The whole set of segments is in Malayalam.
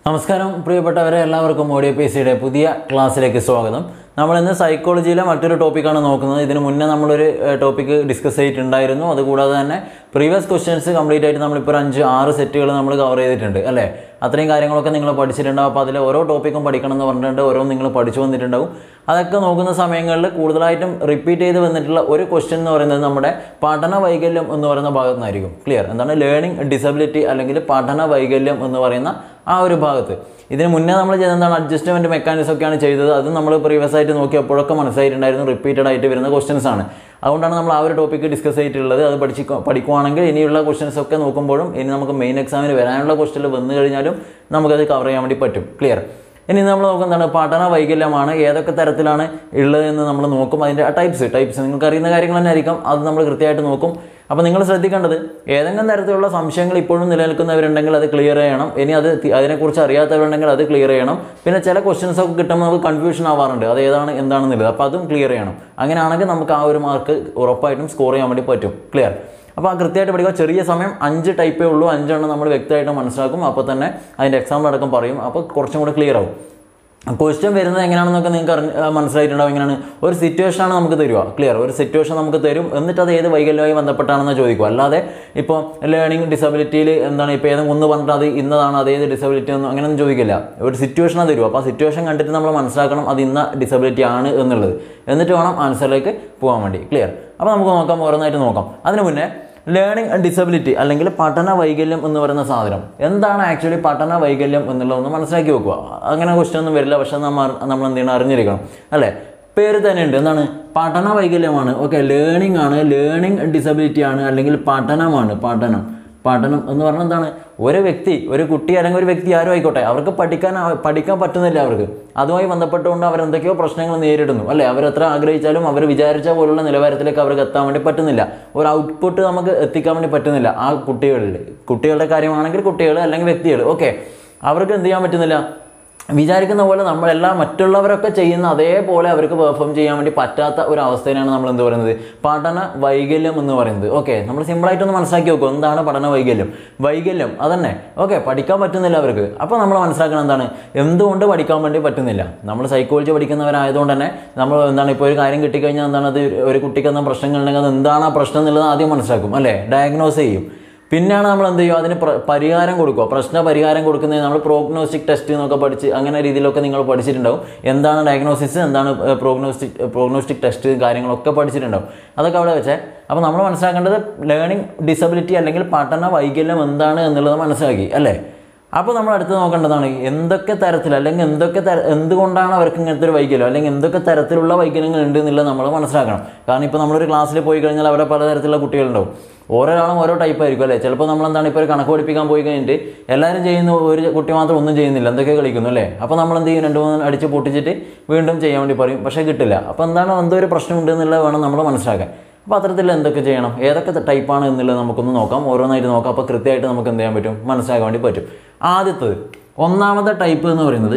നമസ്കാരം പ്രിയപ്പെട്ടവരെ എല്ലാവർക്കും ഓഡിയോ പി സിയുടെ പുതിയ ക്ലാസ്സിലേക്ക് സ്വാഗതം നമ്മൾ ഇന്ന് സൈക്കോളജിയിലെ മറ്റൊരു ടോപ്പിക്കാണ് നോക്കുന്നത് ഇതിന് മുന്നേ നമ്മളൊരു ടോപ്പിക്ക് ഡിസ്കസ് ചെയ്തിട്ടുണ്ടായിരുന്നു അതുകൂടാതെ തന്നെ പ്രീവിയസ് ക്വസ്റ്റ്യൻസ് കംപ്ലീറ്റ് ആയിട്ട് നമ്മളിപ്പോൾ ഒരു അഞ്ച് ആറ് സെറ്റുകൾ നമ്മൾ കവർ ചെയ്തിട്ടുണ്ട് അല്ലേ അത്രയും കാര്യങ്ങളൊക്കെ നിങ്ങൾ പഠിച്ചിട്ടുണ്ടാവും അപ്പോൾ അതിൽ ഓരോ ടോപ്പിക്കും പഠിക്കണം എന്ന് പറഞ്ഞിട്ടുണ്ട് ഓരോന്നും നിങ്ങൾ പഠിച്ചു വന്നിട്ടുണ്ടാവും അതൊക്കെ നോക്കുന്ന സമയങ്ങളിൽ കൂടുതലായിട്ടും റിപ്പീറ്റ് ചെയ്ത് വന്നിട്ടുള്ള ഒരു ക്വസ്റ്റ്യൻ എന്ന് പറയുന്നത് നമ്മുടെ പഠന വൈകല്യം എന്ന് പറയുന്ന ഭാഗത്തു നിന്നായിരിക്കും ക്ലിയർ എന്താണ് ലേണിംഗ് ഡിസബിലിറ്റി അല്ലെങ്കിൽ പഠന വൈകല്യം എന്ന് പറയുന്ന ആ ഒരു ഭാഗത്ത് ഇതിന് മുന്നേ നമ്മൾ ചെയ്ത എന്താണ് അഡ്ജസ്റ്റ്മെൻറ്റ് മെക്കാനിസം ഒക്കെയാണ് ചെയ്തത് അത് നമ്മൾ പ്രീവിയസ് ആയിട്ട് നോക്കിയപ്പോഴൊക്കെ മനസ്സിലായിട്ടുണ്ടായിരുന്നു റിപ്പീറ്റഡ് ആയിട്ട് വരുന്ന ക്വസ്റ്റ്യൻസ് ആണ് അതുകൊണ്ടാണ് നമ്മൾ ആ ഒരു ടോപ്പിക്ക് ഡിസ്കസ് ചെയ്തിട്ടുള്ളത് അത് പഠിച്ച് പഠിക്കുവാണെങ്കിൽ ഇനിയുള്ള ക്വസ്റ്റ്യൻസ് ഒക്കെ നോക്കുമ്പോഴും ഇനി നമുക്ക് മെയിൻ എക്സാമിന് വരാനുള്ള ക്വസ്റ്റ്യൻ വന്നു കഴിഞ്ഞാലും നമുക്കത് കവർ ചെയ്യാൻ വേണ്ടി പറ്റും ക്ലിയർ ഇനി നമ്മൾ നോക്കുന്നതാണ് പഠന വൈകല്യമാണ് ഏതൊക്കെ തരത്തിലാണ് ഉള്ളതെന്ന് നമ്മൾ നോക്കും അതിൻ്റെ ടൈപ്സ് ടൈപ്സ് നിങ്ങൾക്ക് അറിയുന്ന കാര്യങ്ങൾ തന്നെ ആയിരിക്കും അത് നമ്മൾ കൃത്യമായിട്ട് നോക്കും അപ്പോൾ നിങ്ങൾ ശ്രദ്ധിക്കേണ്ടത് ഏതെങ്കിലും തരത്തിലുള്ള സംശയങ്ങൾ ഇപ്പോഴും നിലനിൽക്കുന്നവരുണ്ടെങ്കിൽ അത് ക്ലിയർ ചെയ്യണം ഇനി അത് തി- അതിനെക്കുറിച്ച് അറിയാത്തവരുണ്ടെങ്കിൽ അത് ക്ലിയർ ചെയ്യണം പിന്നെ ചില ക്വസ്റ്റ്യൻസ് ഒക്കെ കിട്ടുമ്പോൾ നമുക്ക് കൺഫ്യൂഷൻ ആവാറുണ്ട് അത് ഏതാണ് എന്താണെന്നുള്ളത് അപ്പോൾ അതും ക്ലിയർ ചെയ്യണം അങ്ങനെയാണെങ്കിൽ നമുക്ക് ആ ഒരു മാർക്ക് ഉറപ്പായിട്ടും സ്കോർ ചെയ്യാൻ വേണ്ടി പറ്റും ക്ലിയർ അപ്പോൾ ആ കൃത്യമായിട്ട് പഠിക്കുക ചെറിയ സമയം അഞ്ച് ടൈപ്പേ ഉള്ളൂ അഞ്ചെണ്ണം നമ്മൾ വ്യക്തമായിട്ട് മനസ്സിലാക്കും അപ്പോൾ തന്നെ അതിൻ്റെ എക്സാമ്പിൾ അടക്കം പറയും അപ്പോൾ കുറച്ചും കൂടെ ക്ലിയർ ആവും ക്വസ്റ്റ്യൻ വരുന്നത് എങ്ങനെയാണെന്നൊക്കെ നിങ്ങൾക്ക് അറിഞ്ഞ് ആ, മനസ്സിലായിട്ടുണ്ടാവും എങ്ങനെയാണ് ഒരു സിറ്റുവേഷനാണ് നമുക്ക് തരിക ക്ലിയർ ഒരു സിറ്റുവേഷൻ നമുക്ക് തരും എന്നിട്ട് അത് ഏത് വൈകല്യവുമായി ബന്ധപ്പെട്ടാണെന്ന് ചോദിക്കുക അല്ലാതെ ഇപ്പോൾ ലേണിംഗ് ഡിസബിലിറ്റിയിൽ എന്താണ് ഇപ്പോൾ ഏതെങ്കിലും ഒന്ന് പറഞ്ഞിട്ട് അത് ഇന്നതാണ് അത് ഏത് ഡിസബിലിറ്റി ഒന്നും അങ്ങനെയൊന്നും ചോദിക്കില്ല ഒരു സിറ്റുവേഷനാണ് തരും അപ്പോൾ ആ സിറ്റുവേഷൻ കണ്ടിട്ട് നമ്മൾ മനസ്സിലാക്കണം അത് ഇന്ന ഡിസബിലിറ്റി ആണ് എന്നുള്ളത് എന്നിട്ട് വേണം ആൻസറിലേക്ക് പോകാൻ വേണ്ടി ക്ലിയർ അപ്പോൾ നമുക്ക് നോക്കാം ഓരോന്നായിട്ട് നോക്കാം അതിന് മുന്നേ ലേണിംഗ് ഡിസബിലിറ്റി അല്ലെങ്കിൽ പഠന വൈകല്യം എന്ന് പറയുന്ന സാധനം എന്താണ് ആക്ച്വലി പഠന വൈകല്യം എന്നുള്ളതൊന്ന് മനസ്സിലാക്കി വെക്കുക അങ്ങനെ ക്വസ്റ്റ്യൻ ഒന്നും വരില്ല പക്ഷെ നമ്മൾ നമ്മൾ എന്ത് ചെയ്യണം അറിഞ്ഞിരിക്കണം അല്ലേ പേര് തന്നെയുണ്ട് എന്താണ് പഠന വൈകല്യമാണ് ഓക്കെ ലേണിംഗ് ആണ് ലേണിംഗ് ഡിസബിലിറ്റി ആണ് അല്ലെങ്കിൽ പഠനമാണ് പഠനം പഠനം എന്ന് പറഞ്ഞാൽ എന്താണ് ഒരു വ്യക്തി ഒരു കുട്ടി അല്ലെങ്കിൽ ഒരു വ്യക്തി ആരും ആയിക്കോട്ടെ അവർക്ക് പഠിക്കാൻ ആ- പഠിക്കാൻ പറ്റുന്നില്ല അവർക്ക് അതുമായി ബന്ധപ്പെട്ടുകൊണ്ട് അവർ എന്തൊക്കെയോ പ്രശ്നങ്ങൾ നേരിടുന്നു അല്ലേ അവരെത്ര ആഗ്രഹിച്ചാലും അവർ വിചാരിച്ച പോലുള്ള നിലവാരത്തിലേക്ക് അവർക്ക് എത്താൻ വേണ്ടി പറ്റുന്നില്ല ഒരു ഔട്ട്പുട്ട് നമുക്ക് എത്തിക്കാൻ വേണ്ടി പറ്റുന്നില്ല ആ കുട്ടികളിൽ കുട്ടികളുടെ കാര്യമാണെങ്കിൽ കുട്ടികൾ അല്ലെങ്കിൽ വ്യക്തികൾ ഓക്കെ അവർക്ക് എന്ത് ചെയ്യാൻ പറ്റുന്നില്ല വിചാരിക്കുന്ന പോലെ നമ്മളെല്ലാം മറ്റുള്ളവരൊക്കെ ചെയ്യുന്ന അതേപോലെ അവർക്ക് പെർഫോം ചെയ്യാൻ വേണ്ടി പറ്റാത്ത ഒരു അവസ്ഥയിലാണ് നമ്മൾ എന്ത് പറയുന്നത് പഠന വൈകല്യം എന്ന് പറയുന്നത് ഓക്കെ നമ്മൾ സിമ്പിളായിട്ടൊന്ന് മനസ്സിലാക്കി നോക്കും എന്താണ് പഠന വൈകല്യം വൈകല്യം അതന്നെ ഓക്കെ പഠിക്കാൻ പറ്റുന്നില്ല അവർക്ക് അപ്പോൾ നമ്മൾ മനസ്സിലാക്കണം എന്താണ് എന്തുകൊണ്ട് പഠിക്കാൻ വേണ്ടി പറ്റുന്നില്ല നമ്മൾ സൈക്കോളജി പഠിക്കുന്നവരായതുകൊണ്ട് തന്നെ നമ്മൾ എന്താണ് ഇപ്പോൾ ഒരു കാര്യം കിട്ടിക്കഴിഞ്ഞാൽ എന്താണ് അത് ഒരു കുട്ടിക്ക് എന്ന പ്രശ്നങ്ങളുണ്ടെങ്കിൽ അത് എന്താണ് ആ പ്രശ്നം എന്നുള്ളത് ആദ്യം മനസ്സിലാക്കും അല്ലേ ഡയഗ്നോസ് ചെയ്യും പിന്നെയാണ് നമ്മൾ എന്ത് ചെയ്യും അതിന് പ്ര- പരിഹാരം കൊടുക്കുക പ്രശ്ന പരിഹാരം കൊടുക്കുന്നത് നമ്മൾ പ്രോഗ്നോസ്റ്റിക് ടെസ്റ്റ് എന്നൊക്കെ പഠിച്ച് അങ്ങനെ രീതിയിലൊക്കെ നിങ്ങൾ പഠിച്ചിട്ടുണ്ടാവും എന്താണ് ഡയഗ്നോസിസ് എന്താണ് പ്രോഗ്നോസ്റ്റിക് പ്രോഗ്നോസ്റ്റിക് ടെസ്റ്റ് കാര്യങ്ങളൊക്കെ പഠിച്ചിട്ടുണ്ടാവും അതൊക്കെ അവിടെ വെച്ചേ അപ്പോൾ നമ്മൾ മനസ്സിലാക്കേണ്ടത് ലേണിംഗ് ഡിസബിലിറ്റി അല്ലെങ്കിൽ പഠന വൈകല്യം എന്താണ് എന്നുള്ളത് മനസ്സിലാക്കി അല്ലേ അപ്പോൾ നമ്മൾ അടുത്ത് നോക്കേണ്ടതാണ് എന്തൊക്കെ തരത്തിൽ അല്ലെങ്കിൽ എന്തൊക്കെ തര എന്തുകൊണ്ടാണ് അവർക്ക് ഇങ്ങനത്തെ ഒരു വൈകല്യം അല്ലെങ്കിൽ എന്തൊക്കെ തരത്തിലുള്ള വൈകല്യങ്ങൾ ഉണ്ട് എന്നുള്ളത് നമ്മൾ മനസ്സിലാക്കണം കാരണം ഇപ്പോൾ നമ്മളൊരു ക്ലാസ്സിൽ പോയി കഴിഞ്ഞാൽ അവിടെ പലതരത്തിലുള്ള കുട്ടികളുണ്ടാവും ഓരോരാളും ഓരോ ടൈപ്പ് ആയിരിക്കും അല്ലേ ചിലപ്പോൾ നമ്മൾ എന്താണ് ഇപ്പോൾ ഒരു കണക്ക് പഠിപ്പിക്കാൻ പോയി കഴിഞ്ഞിട്ട് എല്ലാവരും ചെയ്യുന്ന ഒരു കുട്ടി മാത്രം ഒന്നും ചെയ്യുന്നില്ല എന്തൊക്കെ കളിക്കുന്നു അല്ലേ അപ്പോൾ നമ്മൾ എന്ത് ചെയ്യും രണ്ട് മൂന്ന് അടിച്ച് പൊട്ടിച്ചിട്ട് വീണ്ടും ചെയ്യാൻ വേണ്ടി പറയും പക്ഷേ കിട്ടില്ല അപ്പോൾ എന്താണ് എന്തോ ഒരു പ്രശ്നമുണ്ട് എന്നുള്ളത് വേണം നമ്മൾ മനസ്സിലാക്കാൻ അപ്പോൾ അത്തരത്തിൽ എന്തൊക്കെ ചെയ്യണം ഏതൊക്കെ ടൈപ്പാണ് എന്നുള്ളത് നമുക്കൊന്ന് നോക്കാം ഓരോന്നായിട്ട് നോക്കാം അപ്പോൾ കൃത്യമായിട്ട് നമുക്ക് എന്ത് ചെയ്യാൻ പറ്റും മനസ്സിലാക്കാൻ വേണ്ടി പറ്റും ആദ്യത്തത് ഒന്നാമത്തെ ടൈപ്പ് എന്ന് പറയുന്നത്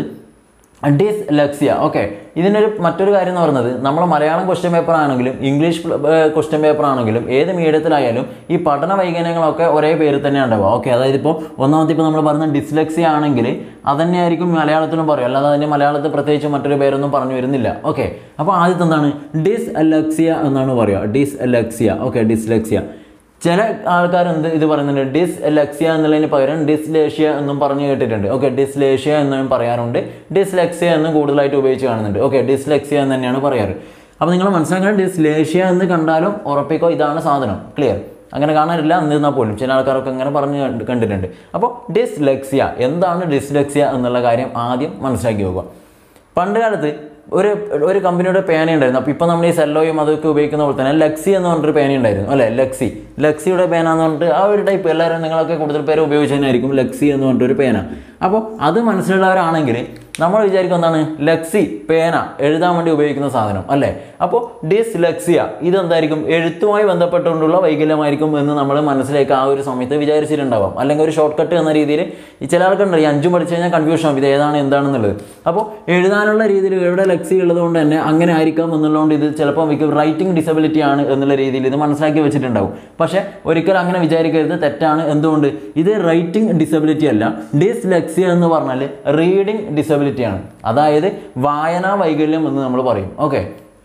ഡിസ്ലെക്സിയ ഓക്കെ ഇതിനൊരു മറ്റൊരു കാര്യം എന്ന് പറയുന്നത് നമ്മൾ മലയാളം ക്വസ്റ്റ്യൻ പേപ്പർ ആണെങ്കിലും ഇംഗ്ലീഷ് ക്വസ്റ്റ്യൻ പേപ്പർ ആണെങ്കിലും ഏത് മീഡിയത്തിലായാലും ഈ പഠന വൈകല്യങ്ങളൊക്കെ ഒരേ പേര് തന്നെ ഉണ്ടാവുക ഓക്കെ അതായത് ഇപ്പോൾ ഒന്നാമത്തെ ഇപ്പോൾ നമ്മൾ പറയുന്ന ഡിസ്ലെക്സിയ ആണെങ്കിൽ അതന്നെയായിരിക്കും മലയാളത്തിലും പറയും അല്ലാതെ അതിന് മലയാളത്തിൽ പ്രത്യേകിച്ച് മറ്റൊരു പേരൊന്നും പറഞ്ഞു വരുന്നില്ല ഓക്കെ അപ്പോൾ ആദ്യത്തെ എന്താണ് ഡിസ്ലെക്സിയ എന്നാണ് പറയുക ഡിസ്ലെക്സിയ ഓക്കെ ഡിസ്ലെക്സിയ ചില ആൾക്കാർ എന്ത് ഇത് പറയുന്നുണ്ട് ഡിസ് ലെക്സിയ എന്നുള്ളതിന് പകരം ഡിസ്ലേഷ്യ എന്നും പറഞ്ഞു കേട്ടിട്ടുണ്ട് ഓക്കെ ഡിസ്ലേഷ്യ എന്നും പറയാറുണ്ട് ഡിസ്ലെക്സിയ എന്നും കൂടുതലായിട്ട് ഉപയോഗിച്ച് കാണുന്നുണ്ട് ഓക്കെ ഡിസ്ലെക്സിയ എന്ന് തന്നെയാണ് പറയാറ് അപ്പോൾ നിങ്ങൾ മനസ്സിലാക്കണം ഡിസ്ലേഷ്യ എന്ന് കണ്ടാലും ഉറപ്പിക്കോ ഇതാണ് സാധനം ക്ലിയർ അങ്ങനെ കാണാനില്ല എന്നിരുന്നാൽ പോലും ചില ആൾക്കാരൊക്കെ അങ്ങനെ പറഞ്ഞ് കണ്ട് കണ്ടിട്ടുണ്ട് അപ്പോൾ ഡിസ്ലെക്സിയ എന്താണ് ഡിസ്ലെക്സിയ എന്നുള്ള കാര്യം ആദ്യം മനസ്സിലാക്കി നോക്കുക പണ്ട് കാലത്ത് ഒരു ഒരു കമ്പനിയുടെ പേന ഉണ്ടായിരുന്നു അപ്പോൾ ഇപ്പോൾ നമ്മൾ ഈ സെല്ലോയും അതൊക്കെ ഉപയോഗിക്കുന്ന പോലെ തന്നെ ലക്സി എന്ന് പറഞ്ഞിട്ടൊരു പേന ഉണ്ടായിരുന്നു അല്ലേ ലക്സി ലക്സിയുടെ പേന എന്ന് പറഞ്ഞിട്ട് ആ ഒരു ടൈപ്പ് എല്ലാവരും നിങ്ങളൊക്കെ കൂടുതൽ പേര് ഉപയോഗിച്ചതിനായിരിക്കും ലക്സി എന്ന് പറഞ്ഞിട്ടൊരു പേന അപ്പോൾ അത് മനസ്സിലുള്ളവരാണെങ്കിൽ നമ്മൾ വിചാരിക്കും എന്താണ് ലക്സി പേന എഴുതാൻ വേണ്ടി ഉപയോഗിക്കുന്ന സാധനം അല്ലേ അപ്പോൾ ഡിസ്ലെക്സിയ ഇതെന്തായിരിക്കും എഴുത്തുമായി ബന്ധപ്പെട്ടുകൊണ്ടുള്ള വൈകല്യമായിരിക്കും എന്ന് നമ്മൾ മനസ്സിലേക്ക് ആ ഒരു സമയത്ത് വിചാരിച്ചിട്ടുണ്ടാവാം അല്ലെങ്കിൽ ഒരു ഷോർട്ട് കട്ട് എന്ന രീതിയിൽ ഈ ചില ആൾക്കുണ്ട് ഈ അഞ്ചും പഠിച്ചു കഴിഞ്ഞാൽ കൺഫ്യൂഷൻ ആവും ഇത് ഏതാണ് എന്താണെന്നുള്ളത് അപ്പോൾ എഴുതാനുള്ള രീതിയിൽ എവിടെ ലക്സി ഉള്ളതുകൊണ്ട് തന്നെ അങ്ങനെ ആയിരിക്കാം എന്നുള്ളതുകൊണ്ട് ഇത് ചിലപ്പോൾ മിക്ക റൈറ്റിംഗ് ഡിസബിലിറ്റി ആണ് എന്നുള്ള രീതിയിൽ ഇത് മനസ്സിലാക്കി വെച്ചിട്ടുണ്ടാവും പക്ഷേ ഒരിക്കലും അങ്ങനെ വിചാരിക്കരുത് തെറ്റാണ് എന്തുകൊണ്ട് ഇത് റൈറ്റിംഗ് ഡിസബിലിറ്റി അല്ല ഡിസ്ലെക്സിയ എന്ന് പറഞ്ഞാൽ റീഡിംഗ് ഡിസബിലിറ്റിയാണ് അതായത് വായനാ വൈകല്യം എന്ന് നമ്മൾ പറയും ഓക്കെ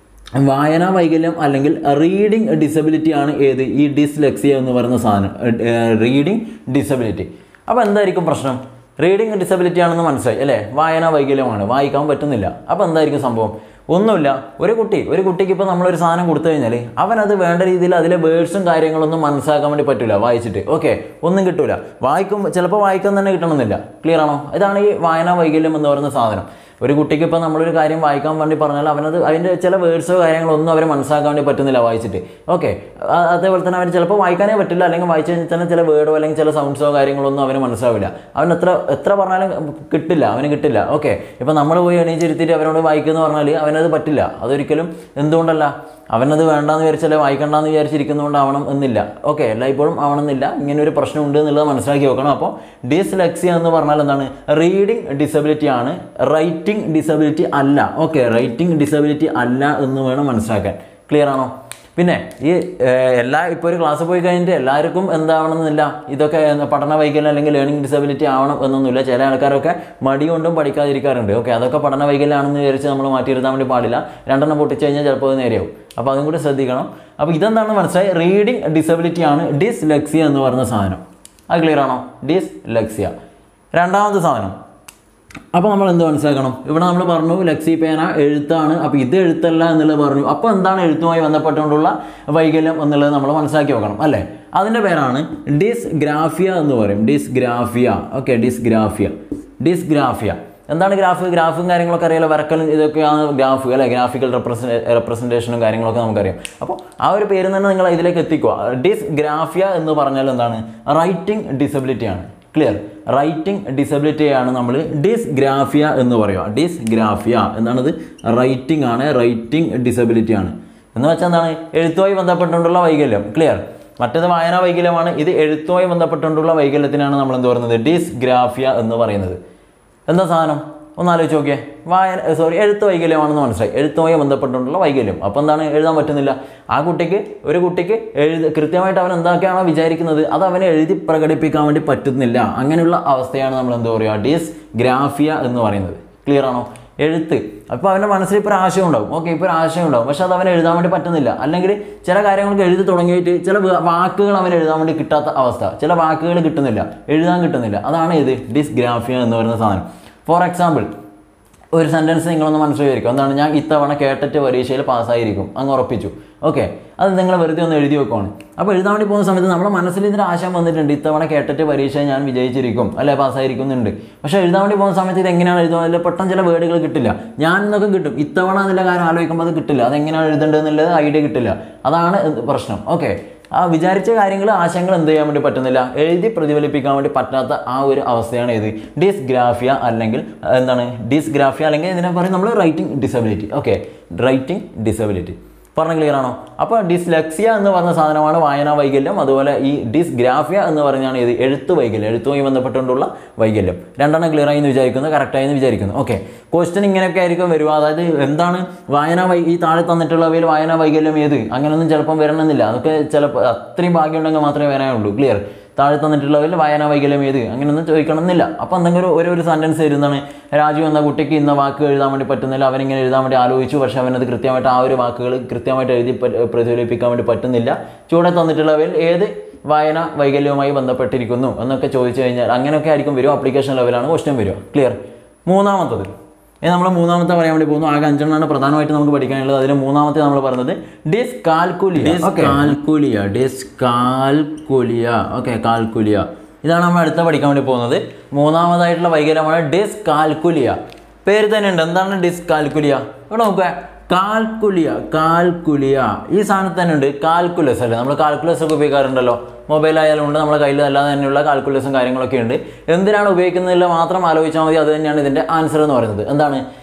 വായനാ വൈകല്യം അല്ലെങ്കിൽ റീഡിംഗ് ഡിസബിലിറ്റി ആണ് ഏത് ഈ ഡിസ്ലെക്സിയ എന്ന് പറയുന്ന സാധനം റീഡിംഗ് ഡിസബിലിറ്റി അപ്പോൾ എന്തായിരിക്കും പ്രശ്നം റീഡിംഗ് ഡിസബിലിറ്റി ആണെന്ന് മനസ്സിലായി അല്ലേ വായനാ വൈകല്യമാണ് വായിക്കാൻ പറ്റുന്നില്ല അപ്പോൾ എന്തായിരിക്കും സംഭവം ഒന്നുമില്ല ഒരു കുട്ടി ഒരു കുട്ടിക്ക് ഇപ്പോൾ നമ്മളൊരു സാധനം കൊടുത്തു കഴിഞ്ഞാൽ അവനത് വേണ്ട രീതിയിൽ അതിലെ വേർഡ്സും കാര്യങ്ങളൊന്നും മനസ്സിലാക്കാൻ വേണ്ടി പറ്റില്ല വായിച്ചിട്ട് ഓക്കെ ഒന്നും കിട്ടൂല വായിക്കും ചിലപ്പോൾ വായിക്കാൻ തന്നെ കിട്ടണമെന്നില്ല ക്ലിയർ ആണോ ഇതാണ് ഈ വായനാ വൈകല്യം എന്ന് പറയുന്ന സാധനം ഒരു കുട്ടിക്ക് ഇപ്പോൾ നമ്മളൊരു കാര്യം വായിക്കാൻ വേണ്ടി പറഞ്ഞാൽ അവനത് അതിൻ്റെ ചില വേർഡ്സോ കാര്യങ്ങളോ ഒന്നും അവരെ മനസ്സിലാക്കാൻ വേണ്ടി പറ്റുന്നില്ല വായിച്ചിട്ട് ഓക്കെ അതേപോലെ തന്നെ അവന് ചിലപ്പോൾ വായിക്കാനേ പറ്റില്ല അല്ലെങ്കിൽ വായിച്ചു കഴിഞ്ഞാൽ തന്നെ ചില വേർഡോ അല്ലെങ്കിൽ ചില സൗണ്ട്സോ കാര്യങ്ങളോ ഒന്നും അവന് മനസ്സിലാവില്ല അവൻ എത്ര എത്ര പറഞ്ഞാലും കിട്ടില്ല അവന് കിട്ടില്ല ഓക്കെ ഇപ്പം നമ്മൾ പോയി എണീച്ചിരുത്തിയിട്ട് അവനോട് വായിക്കുമെന്ന് പറഞ്ഞാൽ അവനത് പറ്റില്ല അതൊരിക്കലും എന്തുകൊണ്ടല്ല അവനത് വേണ്ടാന്ന് വിചാരിച്ചാൽ വായിക്കണ്ടെന്ന് വിചാരിച്ചിരിക്കുന്നതുകൊണ്ടാവണം എന്നില്ല ഓക്കെ എല്ലായ്പ്പോഴും ആവണമെന്നില്ല ഇങ്ങനെ ഒരു പ്രശ്നമുണ്ട് എന്നുള്ളത് മനസ്സിലാക്കി വെക്കണം അപ്പോൾ ഡിസ്ലെക്സിയ എന്ന് പറഞ്ഞാൽ എന്താണ് റീഡിംഗ് ഡിസബിലിറ്റി ആണ് റൈറ്റിംഗ് ഡിസബിലിറ്റി അല്ല ഓക്കെ റൈറ്റിംഗ് ഡിസബിലിറ്റി അല്ല എന്ന് വേണം മനസ്സിലാക്കാൻ ക്ലിയർ ആണോ പിന്നെ ഈ ഏഹ്, എല്ലാ ഇപ്പോൾ ഒരു ക്ലാസ് പോയി കഴിഞ്ഞിട്ട് എല്ലാവർക്കും എന്താവണമെന്നില്ല ഇതൊക്കെ പഠന വൈകല്യം അല്ലെങ്കിൽ ലേണിംഗ് ഡിസബിലിറ്റി ആവണം എന്നൊന്നുമില്ല ചില ആൾക്കാരൊക്കെ മടി കൊണ്ടും പഠിക്കാതിരിക്കാറുണ്ട് ഓക്കെ അതൊക്കെ പഠന വൈകല്യമാണെന്ന് വിചാരിച്ച് നമ്മൾ മാറ്റിയിരുത്താൻ വേണ്ടി പാടില്ല രണ്ടെണ്ണം പൊട്ടിച്ച് കഴിഞ്ഞാൽ ചിലപ്പോൾ അത് നേരെയാവും അപ്പോൾ അതും കൂടി ശ്രദ്ധിക്കണം അപ്പോൾ ഇതെന്താണ് മനസ്സിലായി റീഡിംഗ് ഡിസബിലിറ്റി ആണ് ഡിസ്ലെക്സിയ എന്ന് പറയുന്ന സാധനം അത് ക്ലിയർ ആണോ ഡിസ്ലെക്സിയ രണ്ടാമത്തെ സാധനം അപ്പോൾ നമ്മൾ എന്ത് മനസ്സിലാക്കണം ഇവിടെ നമ്മൾ പറഞ്ഞു ലക്സി പേന എഴുത്താണ് അപ്പോൾ ഇത് എഴുത്തല്ല എന്നുള്ളത് പറഞ്ഞു അപ്പോൾ എന്താണ് എഴുത്തുമായി ബന്ധപ്പെട്ടുകൊണ്ടുള്ള വൈകല്യം എന്നുള്ളത് നമ്മൾ മനസ്സിലാക്കി വെക്കണം അല്ലേ അതിൻ്റെ പേരാണ് ഡിസ്ഗ്രാഫിയ എന്ന് പറയും ഡിസ്ഗ്രാഫിയ ഓക്കെ ഡിസ്ഗ്രാഫിയ ഡിസ്ഗ്രാഫിയ എന്താണ് ഗ്രാഫ് ഗ്രാഫും കാര്യങ്ങളൊക്കെ അറിയാലോ വരക്കലും ഇതൊക്കെയാണ് ഗ്രാഫ് അല്ലെ ഗ്രാഫിക്കൽ റെപ്രസെൻ റെപ്രസെൻറ്റേഷനും കാര്യങ്ങളൊക്കെ നമുക്കറിയാം അപ്പോൾ ആ ഒരു പേര് തന്നെ നിങ്ങൾ ഇതിലേക്ക് എത്തിക്കുക ഡിസ്ഗ്രാഫിയ എന്ന് പറഞ്ഞാൽ എന്താണ് റൈറ്റിംഗ് ഡിസബിലിറ്റി ആണ് ക്ലിയർ റൈറ്റിംഗ് ഡിസബിലിറ്റിയാണ് നമ്മൾ ഡിസ്ഗ്രാഫിയ എന്ന് പറയുക ഡിസ്ഗ്രാഫിയ എന്നാണത് റൈറ്റിംഗ് ആണ് റൈറ്റിംഗ് ഡിസബിലിറ്റി ആണ് എന്ന് വെച്ചാൽ എന്താണ് എഴുത്തുമായി ബന്ധപ്പെട്ടുകൊണ്ടുള്ള വൈകല്യം ക്ലിയർ മറ്റേത് വായനാ വൈകല്യമാണ് ഇത് എഴുത്തുമായി ബന്ധപ്പെട്ടുകൊണ്ടുള്ള വൈകല്യത്തിനാണ് നമ്മൾ എന്ത് പറയുന്നത് ഡിസ്ഗ്രാഫിയ എന്ന് പറയുന്നത് എന്താ സാധനം ഒന്ന് ആലോചിച്ച് നോക്കിയേ വായന സോറി എഴുത്ത് വൈകല്യമാണെന്ന് മനസ്സിലായി എഴുത്തുമായി ബന്ധപ്പെട്ടുകൊണ്ടുള്ള വൈകല്യം അപ്പോൾ എന്താണ് എഴുതാൻ പറ്റുന്നില്ല ആ കുട്ടിക്ക് ഒരു കുട്ടിക്ക് എഴുതി കൃത്യമായിട്ട് അവൻ എന്തൊക്കെയാണോ വിചാരിക്കുന്നത് അത് അവനെ എഴുതി പ്രകടിപ്പിക്കാൻ വേണ്ടി പറ്റുന്നില്ല അങ്ങനെയുള്ള അവസ്ഥയാണ് നമ്മൾ എന്താ പറയുക ഡിസ് ഗ്രാഫിയ എന്ന് പറയുന്നത് ക്ലിയർ ആണോ എഴുത്ത് അപ്പോൾ അവൻ്റെ മനസ്സിൽ ഇപ്പോൾ ഒരു ആശയം ഉണ്ടാവും ഓക്കെ ഇപ്പോൾ ഒരു ആശയം ഉണ്ടാവും പക്ഷെ അത് അവന് എഴുതാൻ വേണ്ടി പറ്റുന്നില്ല അല്ലെങ്കിൽ ചില കാര്യങ്ങൾക്ക് എഴുതി തുടങ്ങിയിട്ട് ചില വ- വാക്കുകൾ അവന് എഴുതാൻ വേണ്ടി കിട്ടാത്ത അവസ്ഥ ചില വാക്കുകൾ കിട്ടുന്നില്ല എഴുതാൻ കിട്ടുന്നില്ല അതാണ് ഇത് ഡിസ്ഗ്രാഫിയ എന്ന് പറയുന്ന സാധനം ഫോർ എക്സാമ്പിൾ ഒരു സെൻറ്റൻസ് നിങ്ങളൊന്ന് മനസ്സിലായിരിക്കും എന്താണ് ഞാൻ ഇത്തവണ കേട്ടിട്ട് പരീക്ഷയിൽ പാസ്സായിരിക്കും അങ്ങ് ഉറപ്പിച്ചു ഓക്കെ അത് നിങ്ങൾ വെറുതെ ഒന്ന് എഴുതി വെക്കുവാണ് അപ്പോൾ എഴുതാൻ വേണ്ടി പോകുന്ന സമയത്ത് നമ്മുടെ മനസ്സിൽ ഇതിൻ്റെ ആശയം വന്നിട്ടുണ്ട് ഇത്തവണ കേട്ടിട്ട് പരീക്ഷ ഞാൻ വിജയിച്ചിരിക്കും അല്ലെ പാസ്സായിരിക്കും എന്നുണ്ട് പക്ഷേ എഴുതാൻ വേണ്ടി പോകുന്ന സമയത്ത് ഇത് എങ്ങനെയാണ് എഴുതുക അതിൽ പെട്ടെന്ന് ചില വേർഡുകൾ കിട്ടില്ല ഞാൻ എന്നൊക്കെ കിട്ടും ഇത്തവണ എന്നുള്ള കാര്യം ആലോചിക്കുമ്പോൾ അത് കിട്ടില്ല അത് എങ്ങനെയാണ് എഴുതേണ്ടത് എന്നുള്ളത് ഐഡിയ കിട്ടില്ല അതാണ് പ്രശ്നം ഓക്കെ ആ വിചാരിച്ച കാര്യങ്ങൾ ആശയങ്ങൾ എന്ത് ചെയ്യാൻ വേണ്ടി പറ്റുന്നില്ല എഴുതി പ്രതിഫലിപ്പിക്കാൻ വേണ്ടി പറ്റാത്ത ആ ഒരു അവസ്ഥയാണ് ഇത് ഡിസ്ഗ്രാഫിയ അല്ലെങ്കിൽ ആ, എന്താണ് ഡിസ്ഗ്രാഫിയ അല്ലെങ്കിൽ ഇതിനെ പറയും നമ്മൾ writing disability okay writing disability പറഞ്ഞ ക്ലിയർ ആണോ അപ്പോൾ ഡിസ്ലെക്സിയ എന്ന് പറഞ്ഞ സാധനമാണ് വായനാ വൈകല്യം അതുപോലെ ഈ ഡിസ്ഗ്രാഫിയ എന്ന് പറഞ്ഞാണ് ഇത് എഴുത്ത് വൈകല്യം എഴുത്തുമായി ബന്ധപ്പെട്ടുകൊണ്ടുള്ള വൈകല്യം രണ്ടെണ്ണം ക്ലിയർ ആയി എന്ന് വിചാരിക്കുന്നു കറക്റ്റായി എന്ന് വിചാരിക്കുന്നു ഓക്കെ ക്വസ്റ്റ്യൻ ഇങ്ങനെയൊക്കെ ആയിരിക്കും വരിക അതായത് എന്താണ് വായനാ വൈ ഈ താഴെ തന്നിട്ടുള്ളവയിൽ വായനാ വൈകല്യം ഏത് അങ്ങനെയൊന്നും ചിലപ്പം വരണമെന്നില്ല അതൊക്കെ ചിലപ്പോൾ അത്രയും ഭാഗ്യം ഉണ്ടെങ്കിൽ മാത്രമേ വരാനുള്ളൂ ക്ലിയർ താഴെ തന്നിട്ടുള്ളവരിൽ വായനാ വൈകല്യം ഏത് അങ്ങനെയൊന്നും ചോദിക്കണമെന്നില്ല അപ്പോൾ എന്തെങ്കിലും ഒരു ഒരു സെൻറ്റൻസ് എഴുതുന്നതാണ് രാജു എന്ന കുട്ടിക്ക് ഇന്ന വാക്ക് എഴുതാൻ വേണ്ടി പറ്റുന്നില്ല അവനിങ്ങനെ എഴുതാൻ വേണ്ടി ആലോചിച്ചു പക്ഷെ അവനത് കൃത്യമായിട്ട് ആ ഒരു വാക്കുകൾ കൃത്യമായിട്ട് എഴുതി പ- പ്രതിഫലിപ്പിക്കാൻ വേണ്ടി പറ്റുന്നില്ല ചൂടെ തന്നിട്ടുള്ളവയിൽ ഏത് വായന വൈകല്യവുമായി ബന്ധപ്പെട്ടിരിക്കുന്നു എന്നൊക്കെ ചോദിച്ചു കഴിഞ്ഞാൽ അങ്ങനെയൊക്കെ ആയിരിക്കും വരും ആപ്ലിക്കേഷൻ ലെവലാണ് ക്വസ്റ്റ്യൻ വരിക ക്ലിയർ മൂന്നാമത്തത് ഇനി നമ്മൾ മൂന്നാമത്തെ പറയാൻ വേണ്ടി പോകുന്നു ആകെ അഞ്ചെണ്ണമാണ് പ്രധാനമായിട്ട് നമുക്ക് പഠിക്കാനുള്ളത് അതിൽ മൂന്നാമത്തെ നമ്മൾ പറയുന്നത് dyscalculia dyscalculia dyscalculia okay calculia ഇതാണ് നമ്മൾ അടുത്ത പഠിക്കാൻ വേണ്ടി പോകുന്നത് മൂന്നാമതായിട്ടുള്ള വൈകല്യമാണ് ഡിസ്കാൽക്കുലിയ പേര് തന്നെ ഉണ്ട് എന്താണ് ഡിസ്കാൽക്കുലിയ ഇവിടെ നോക്കുക കാൽക്കുലിയ കാൽക്കുലിയ ഈ സാധനത്തിൽ തന്നെ ഉണ്ട് കാൽക്കുലസ് അല്ലേ നമ്മൾ കാൽക്കുലസ് ഒക്കെ ഉപയോഗിക്കാറുണ്ടല്ലോ മൊബൈൽ ആയാലും ഉണ്ട് നമ്മുടെ കയ്യിൽ അല്ലാതെ തന്നെയുള്ള കാൽക്കുലേഷൻ കാര്യങ്ങളൊക്കെ ഉണ്ട് എന്തിനാണ് ഉപയോഗിക്കുന്നതിൽ മാത്രം ആലോചിച്ചാൽ മതി അത് തന്നെയാണ് ഇതിൻ്റെ ആൻസർ എന്ന് പറയുന്നത് എന്താണ്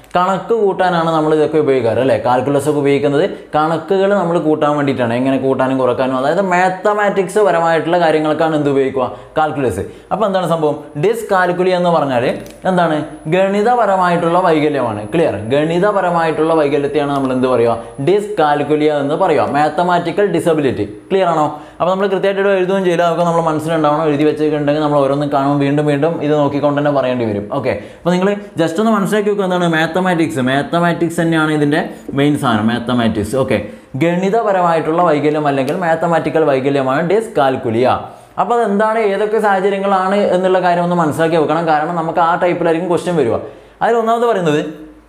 കണക്ക് കൂട്ടാനാണ് നമ്മൾ ഇതൊക്കെ ഉപയോഗിക്കാറ് അല്ലേ കാൽക്കുലസ് ഒക്കെ ഉപയോഗിക്കുന്നത് കണക്കുകൾ നമ്മൾ കൂട്ടാൻ വേണ്ടിയിട്ടാണ് എങ്ങനെ കൂട്ടാനും കുറക്കാനും അതായത് മാത്തമാറ്റിക്സ് പരമായിട്ടുള്ള കാര്യങ്ങൾക്കാണ് എന്ത് ഉപയോഗിക്കുക കാൽക്കുലസ് അപ്പോൾ എന്താണ് സംഭവം ഡിസ് കാൽക്കുലി എന്ന് പറഞ്ഞാൽ എന്താണ് ഗണിതപരമായിട്ടുള്ള വൈകല്യമാണ് ക്ലിയർ ഗണിതപരമായിട്ടുള്ള വൈകല്യത്തെയാണ് നമ്മൾ എന്ത് പറയുക ഡിസ് കാൽക്കുലിയ എന്ന് പറയുക മാത്തമാറ്റിക്കൽ ഡിസബിലിറ്റി ക്ലിയർ ആണോ അപ്പോൾ നമ്മൾ കൃത്യമായിട്ട് എഴുതുകയും ചെയ്യില്ല അതൊക്കെ നമ്മൾ മനസ്സിലുണ്ടാവണം എഴുതി വെച്ചിട്ടുണ്ടെങ്കിൽ നമ്മൾ ഓരോന്നും കാണും വീണ്ടും വീണ്ടും ഇത് നോക്കിക്കൊണ്ട് തന്നെ പറയേണ്ടി വരും ഓക്കെ അപ്പോൾ നിങ്ങൾ ജസ്റ്റ് ഒന്ന് മനസ്സിലാക്കി വെക്കുക എന്താണ് മാത്തമാറ്റിക്സ് മാത്തമാറ്റിക്സ് തന്നെയാണ് ഇതിൻ്റെ മെയിൻ സാധനം മാത്തമാറ്റിക്സ് ഓക്കെ ഗണിതപരമായിട്ടുള്ള വൈകല്യം അല്ലെങ്കിൽ മാത്തമാറ്റിക്കൽ വൈകല്യമാണ് ഡിസ് കാൽക്കുലിയ അപ്പോൾ അതെന്താണ് ഏതൊക്കെ സാഹചര്യങ്ങളാണ് എന്നുള്ള കാര്യം ഒന്ന് മനസ്സിലാക്കി വെക്കണം കാരണം നമുക്ക് ആ ടൈപ്പിലായിരിക്കും ക്വസ്റ്റ്യൻ വരിക അതിൽ ഒന്നാമത് പറയുന്നത്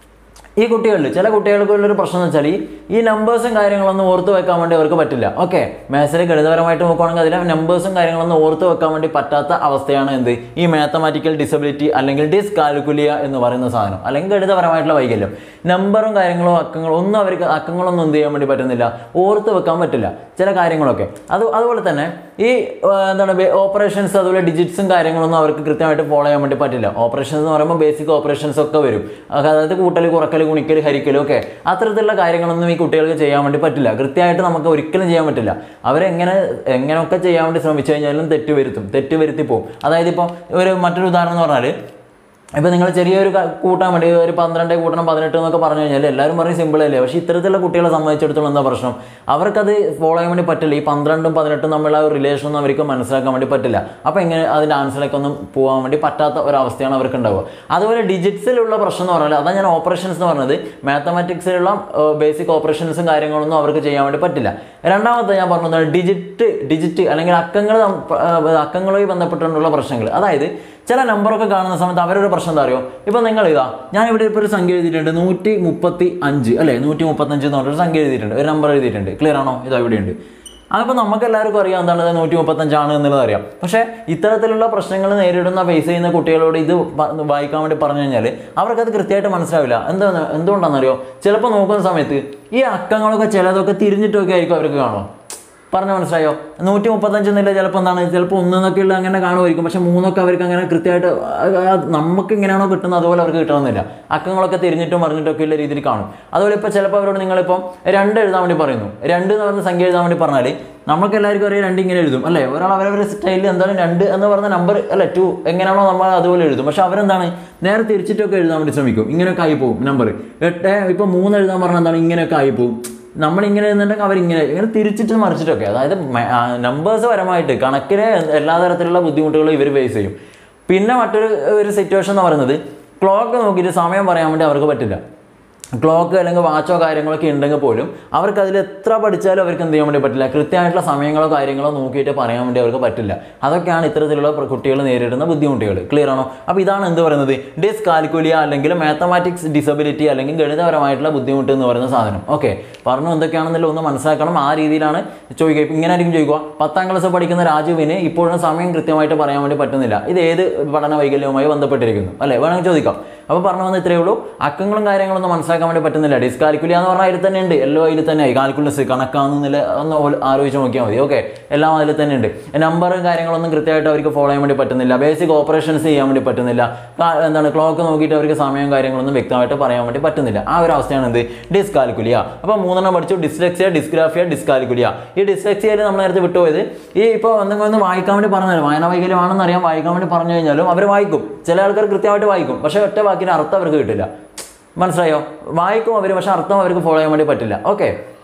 ഈ കുട്ടികളിൽ ചില കുട്ടികൾക്ക് ഉള്ളൊരു പ്രശ്നം എന്ന് വെച്ചാൽ ഈ ഈ നമ്പേഴ്സും കാര്യങ്ങളൊന്നും ഓർത്ത് വെക്കാൻ വേണ്ടി അവർക്ക് പറ്റില്ല ഓക്കെ മാത്സിൽ ഗണിതപരമായിട്ട് നോക്കുകയാണെങ്കിൽ അതിലെ നമ്പേഴ്സും കാര്യങ്ങളൊന്നും ഓർത്ത് വെക്കാൻ വേണ്ടി പറ്റാത്ത അവസ്ഥയാണ് എന്ത് ഈ മാത്തമാറ്റിക്കൽ ഡിസബിലിറ്റി അല്ലെങ്കിൽ ഡിസ്കാൽക്കുലിയ എന്ന് പറയുന്ന സാധനം അല്ലെങ്കിൽ ഗണിതപരമായിട്ടുള്ള വൈകല്യം നമ്പറും കാര്യങ്ങളും അക്കങ്ങളും ഒന്നും അവർക്ക് അക്കങ്ങളൊന്നും എന്ത് ചെയ്യാൻ വേണ്ടി പറ്റുന്നില്ല ഓർത്ത് വെക്കാൻ പറ്റില്ല ചില കാര്യങ്ങളൊക്കെ അത് അതുപോലെ തന്നെ ഈ ആ, എന്താണ് ഓപ്പറേഷൻസ് അതുപോലെ ഡിജിറ്റ്സും കാര്യങ്ങളൊന്നും അവർക്ക് കൃത്യമായിട്ട് ഫോളോ ചെയ്യാൻ വേണ്ടി പറ്റില്ല ഓപ്പറേഷൻസ് എന്ന് പറയുമ്പോൾ ബേസിക് ഓപ്പറേഷൻസ് ഒക്കെ വരും അതായത് കൂട്ടൽ കുറക്കൽ ഗുണിക്കൽ ഹരിക്കൽ ഒക്കെ അത്തരത്തിലുള്ള കാര്യങ്ങളൊന്നും ഈ കുട്ടികൾക്ക് ചെയ്യാൻ വേണ്ടി പറ്റില്ല കൃത്യമായിട്ട് നമുക്ക് ഒരിക്കലും ചെയ്യാൻ പറ്റില്ല അവരെങ്ങനെ എങ്ങനെയൊക്കെ ചെയ്യാൻ വേണ്ടി ശ്രമിച്ചു കഴിഞ്ഞാലും തെറ്റ് വരുത്തും തെറ്റ് വരുത്തി പോകും അതായത് ഇപ്പോൾ ഒരു മറ്റൊരു ഉദാഹരണം എന്ന് പറഞ്ഞാൽ ഇപ്പം നിങ്ങൾ ചെറിയൊരു ക- കൂട്ടാൻ വേണ്ടി ഒരു പന്ത്രണ്ട് കൂട്ടണം പതിനെട്ട് എന്നൊക്കെ പറഞ്ഞു കഴിഞ്ഞാൽ എല്ലാവരും പറയും സിമ്പിൾ അല്ലേ പക്ഷേ ഇത്തരത്തിലുള്ള കുട്ടികളെ സംബന്ധിച്ചിടത്തോളം എന്താ പ്രശ്നം അവർക്കത് ഫോളോ ചെയ്യാൻ വേണ്ടി പറ്റില്ല ഈ പന്ത്രണ്ടും പതിനെട്ടും തമ്മിലുള്ള ആ ഒരു റിലേഷൻ ഒന്നും അവർക്ക് മനസ്സിലാക്കാൻ വേണ്ടി പറ്റില്ല അപ്പോൾ ഇങ്ങനെ അതിൻ്റെ ആൻസറിലേക്ക് ഒന്നും പോകാൻ വേണ്ടി പറ്റാത്ത ഒരവസ്ഥയാണ് അവർക്ക് ഉണ്ടാവുക അതുപോലെ ഡിജിറ്റ്സിലുള്ള പ്രശ്നം എന്ന് പറഞ്ഞാൽ അതാണ് ഞാൻ ഓപ്പറേഷൻസ് എന്ന് പറഞ്ഞത് മാത്തമാറ്റിക്സിലുള്ള ബേസിക് ഓപ്പറേഷൻസും കാര്യങ്ങളൊന്നും അവർക്ക് ചെയ്യാൻ വേണ്ടി പറ്റില്ല രണ്ടാമത്തെ ഞാൻ പറഞ്ഞത് ഡിജിറ്റ് ഡിജിറ്റ് അല്ലെങ്കിൽ അക്കങ്ങൾ തം- ആ, അക്കങ്ങളുമായി ബന്ധപ്പെട്ടുകൊണ്ടുള്ള പ്രശ്നങ്ങൾ അതായത് ചില നമ്പറൊക്കെ കാണുന്ന സമയത്ത് അവരൊരു പ്രശ്നം എന്താ അറിയോ ഇപ്പം നിങ്ങൾ ഇതാ ഞാൻ ഇവിടെ ഇപ്പോൾ ഒരു സംഖ്യ എഴുതിയിട്ടുണ്ട് നൂറ്റി മുപ്പത്തി അഞ്ച് അല്ലേ നൂറ്റി മുപ്പത്തഞ്ച് എന്ന് പറഞ്ഞൊരു സംഖ്യ എഴുതിയിട്ടുണ്ട് ഒരു നമ്പർ എഴുതിയിട്ടുണ്ട് ക്ലിയർ ആണോ ഇതാ ഇവിടെയുണ്ട് അതിപ്പോൾ നമുക്ക് എല്ലാവർക്കും അറിയാം എന്താണ് ഇത് നൂറ്റി മുപ്പത്തഞ്ചാണ് എന്നുള്ളത് അറിയാം പക്ഷേ ഇത്തരത്തിലുള്ള പ്രശ്നങ്ങൾ നേരിടുന്ന ഫേസ് ചെയ്യുന്ന കുട്ടികളോട് ഇത് പ- വായിക്കാൻ വേണ്ടി പറഞ്ഞു കഴിഞ്ഞാൽ അവർക്കത് കൃത്യമായിട്ട് മനസ്സിലാവില്ല എന്താണ് എന്തുകൊണ്ടാണെന്നറിയോ ചിലപ്പോൾ നോക്കുന്ന സമയത്ത് ഈ അക്കങ്ങളൊക്കെ ചിലതൊക്കെ തിരിഞ്ഞിട്ടൊക്കെ ആയിരിക്കും അവർക്ക് കാണും പറഞ്ഞു മനസ്സിലായോ നൂറ്റി മുപ്പത്തഞ്ച് എന്നില്ല ചിലപ്പോൾ എന്താണ് ചിലപ്പോൾ ഒന്നൊക്കെ ഉള്ള അങ്ങനെ കാണുമായിരിക്കും പക്ഷെ മൂന്നൊക്കെ അവർക്ക് അങ്ങനെ കൃത്യമായിട്ട് ആ- ആ നമുക്ക് എങ്ങനെയാണോ കിട്ടുന്നത് അതുപോലെ അവർക്ക് കിട്ടണമെന്നില്ല അക്കങ്ങളൊക്കെ തിരിഞ്ഞിട്ടും മറിഞ്ഞിട്ടൊക്കെ ഉള്ള രീതിയിൽ കാണും അതുപോലെ ഇപ്പോൾ ചിലപ്പോൾ അവരോട് നിങ്ങളിപ്പം രണ്ട് എഴുതാൻ വേണ്ടി പറയുന്നു രണ്ട് എന്ന് പറഞ്ഞ സംഖ്യ എഴുതാൻ വേണ്ടി പറഞ്ഞാൽ നമുക്ക് എല്ലാവർക്കും അറിയാം രണ്ട് ഇങ്ങനെ എഴുതും അല്ലേ ഒരാൾ അവരവരുടെ സ്റ്റൈലിൽ എന്താണ് രണ്ട് എന്ന് പറഞ്ഞ നമ്പർ അല്ല ടു എങ്ങനെയാണോ നമ്മൾ അതുപോലെ എഴുതും പക്ഷെ അവരെന്താണ് നേരെ തിരിച്ചിട്ടൊക്കെ എഴുതാൻ വേണ്ടി ശ്രമിക്കും ഇങ്ങനെയൊക്കെ ആയി പോകും നമ്പർ എട്ട് ഇപ്പോൾ മൂന്ന് എഴുതാൻ പറഞ്ഞാൽ എന്താണ് ഇങ്ങനെയൊക്കെ ആയി പോകും നമ്മളിങ്ങനെ എന്നുണ്ടെങ്കിൽ അവരിങ്ങനെ ഇങ്ങനെ തിരിച്ചിട്ട് മറിച്ചിട്ടൊക്കെ അതായത് നമ്പേഴ്സ് പരമായിട്ട് കണക്കിലെ എല്ലാ തരത്തിലുള്ള ബുദ്ധിമുട്ടുകളും ഇവർ ഫേസ് ചെയ്യും പിന്നെ മറ്റൊരു ഒരു സിറ്റുവേഷൻ എന്ന് പറയുന്നത് ക്ലോക്ക് നോക്കിയിട്ട് സമയം പറയാൻ വേണ്ടി അവർക്ക് പറ്റില്ല ക്ലോക്ക് അല്ലെങ്കിൽ വാച്ചോ കാര്യങ്ങളൊക്കെ ഉണ്ടെങ്കിൽ പോലും അവർക്ക് അതിൽ എത്ര പഠിച്ചാലും അവർക്ക് എന്ത് ചെയ്യാൻ വേണ്ടി പറ്റില്ല കൃത്യമായിട്ടുള്ള സമയങ്ങളോ കാര്യങ്ങളോ നോക്കിയിട്ട് പറയാൻ വേണ്ടി അവർക്ക് പറ്റില്ല അതൊക്കെയാണ് ഇത്തരത്തിലുള്ള പ്ര- കുട്ടികൾ നേരിടുന്ന ബുദ്ധിമുട്ടുകൾ ക്ലിയർ ആണോ അപ്പോൾ ഇതാണ് എന്ത് പറയുന്നത് ഡിസ്കാൽക്കുലിയ അല്ലെങ്കിൽ മാത്തമാറ്റിക്സ് ഡിസബിലിറ്റി അല്ലെങ്കിൽ ഗണിതപരമായിട്ടുള്ള ബുദ്ധിമുട്ട് എന്ന് പറയുന്ന സാധനം ഓക്കെ പറഞ്ഞു എന്തൊക്കെയാണെന്നല്ല ഒന്ന് മനസ്സിലാക്കണം ആ രീതിയിലാണ് ചോദിക്കുക ഇപ്പം ഇങ്ങനെ ആയിരിക്കും ചോദിക്കുക പത്താം ക്ലാസ് പഠിക്കുന്ന രാജുവിന് ഇപ്പോഴും സമയം കൃത്യമായിട്ട് പറയാൻ വേണ്ടി പറ്റുന്നില്ല ഇത് ഏത് പഠന വൈകല്യവുമായി ബന്ധപ്പെട്ടിരിക്കുന്നു അല്ലേ വേണമെങ്കിൽ ചോദിക്കാം അപ്പോൾ പറഞ്ഞു വന്ന ഇത്രയേ ഉള്ളൂ അക്കങ്ങളും കാര്യങ്ങളൊന്നും മനസ്സിലാക്കാൻ വേണ്ടി പറ്റുന്നില്ല ഡിസ്കാൽക്കുലിയ എന്ന് പറഞ്ഞാൽ അതിൽ തന്നെ ഉണ്ട് എല്ലാം അതിൽ തന്നെ ആയി കാൽക്കുലസ് കണക്കാണെന്നില്ല ഒന്ന് ഓൽ- ആലോചിച്ച് നോക്കിയാൽ മതി ഓക്കെ എല്ലാം അതിൽ തന്നെ ഉണ്ട് നമ്പറും കാര്യങ്ങളൊന്നും കൃത്യമായിട്ട് അവർക്ക് ഫോളോ ചെയ്യാൻ വേണ്ടി പറ്റുന്നില്ല ബേസിക് ഓപ്പറേഷൻസ് ചെയ്യാൻ വേണ്ടി പറ്റുന്നില്ല കാ- എന്താണ് ക്ലോക്ക് നോക്കിയിട്ട് അവർക്ക് സമയം കാര്യങ്ങളൊന്നും വ്യക്തമായിട്ട് പറയാൻ വേണ്ടി പറ്റുന്നില്ല ആ ഒരു അവസ്ഥയാണ് എന്ത് ഡിസ്കാൽക്കുലിയ അപ്പോൾ മൂന്നെണ്ണം പഠിച്ചു ഡിസ്ലെക്സിയ ഡിസ്ഗ്രാഫിയ ഡിസ്കാൽക്കുലിയ ഈ ഡിസ്ലെക്സിയയിൽ നമ്മൾ നേരത്തെ വിട്ടുപോയത് ഈ ഇപ്പോൾ എന്തെങ്കിലും ഒന്ന് വായിക്കാൻ വേണ്ടി പറഞ്ഞാലും വായന വൈകല്യമാണെന്ന് അറിയാം വായിക്കാൻ വേണ്ടി പറഞ്ഞു കഴിഞ്ഞാലും അവർ വായിക്കും ചില ആൾക്കാർ കൃത്യമായിട്ട് വായിക്കും പക്ഷേ ഒറ്റ വാക്കിന് അർത്ഥം അവർക്ക് കിട്ടില്ല മനസ്സിലായോ വായിക്കും അവർ പക്ഷേ അർത്ഥം അവർക്ക് ഫോളോ ചെയ്യാൻ വേണ്ടി പറ്റില്ല ഓക്കെ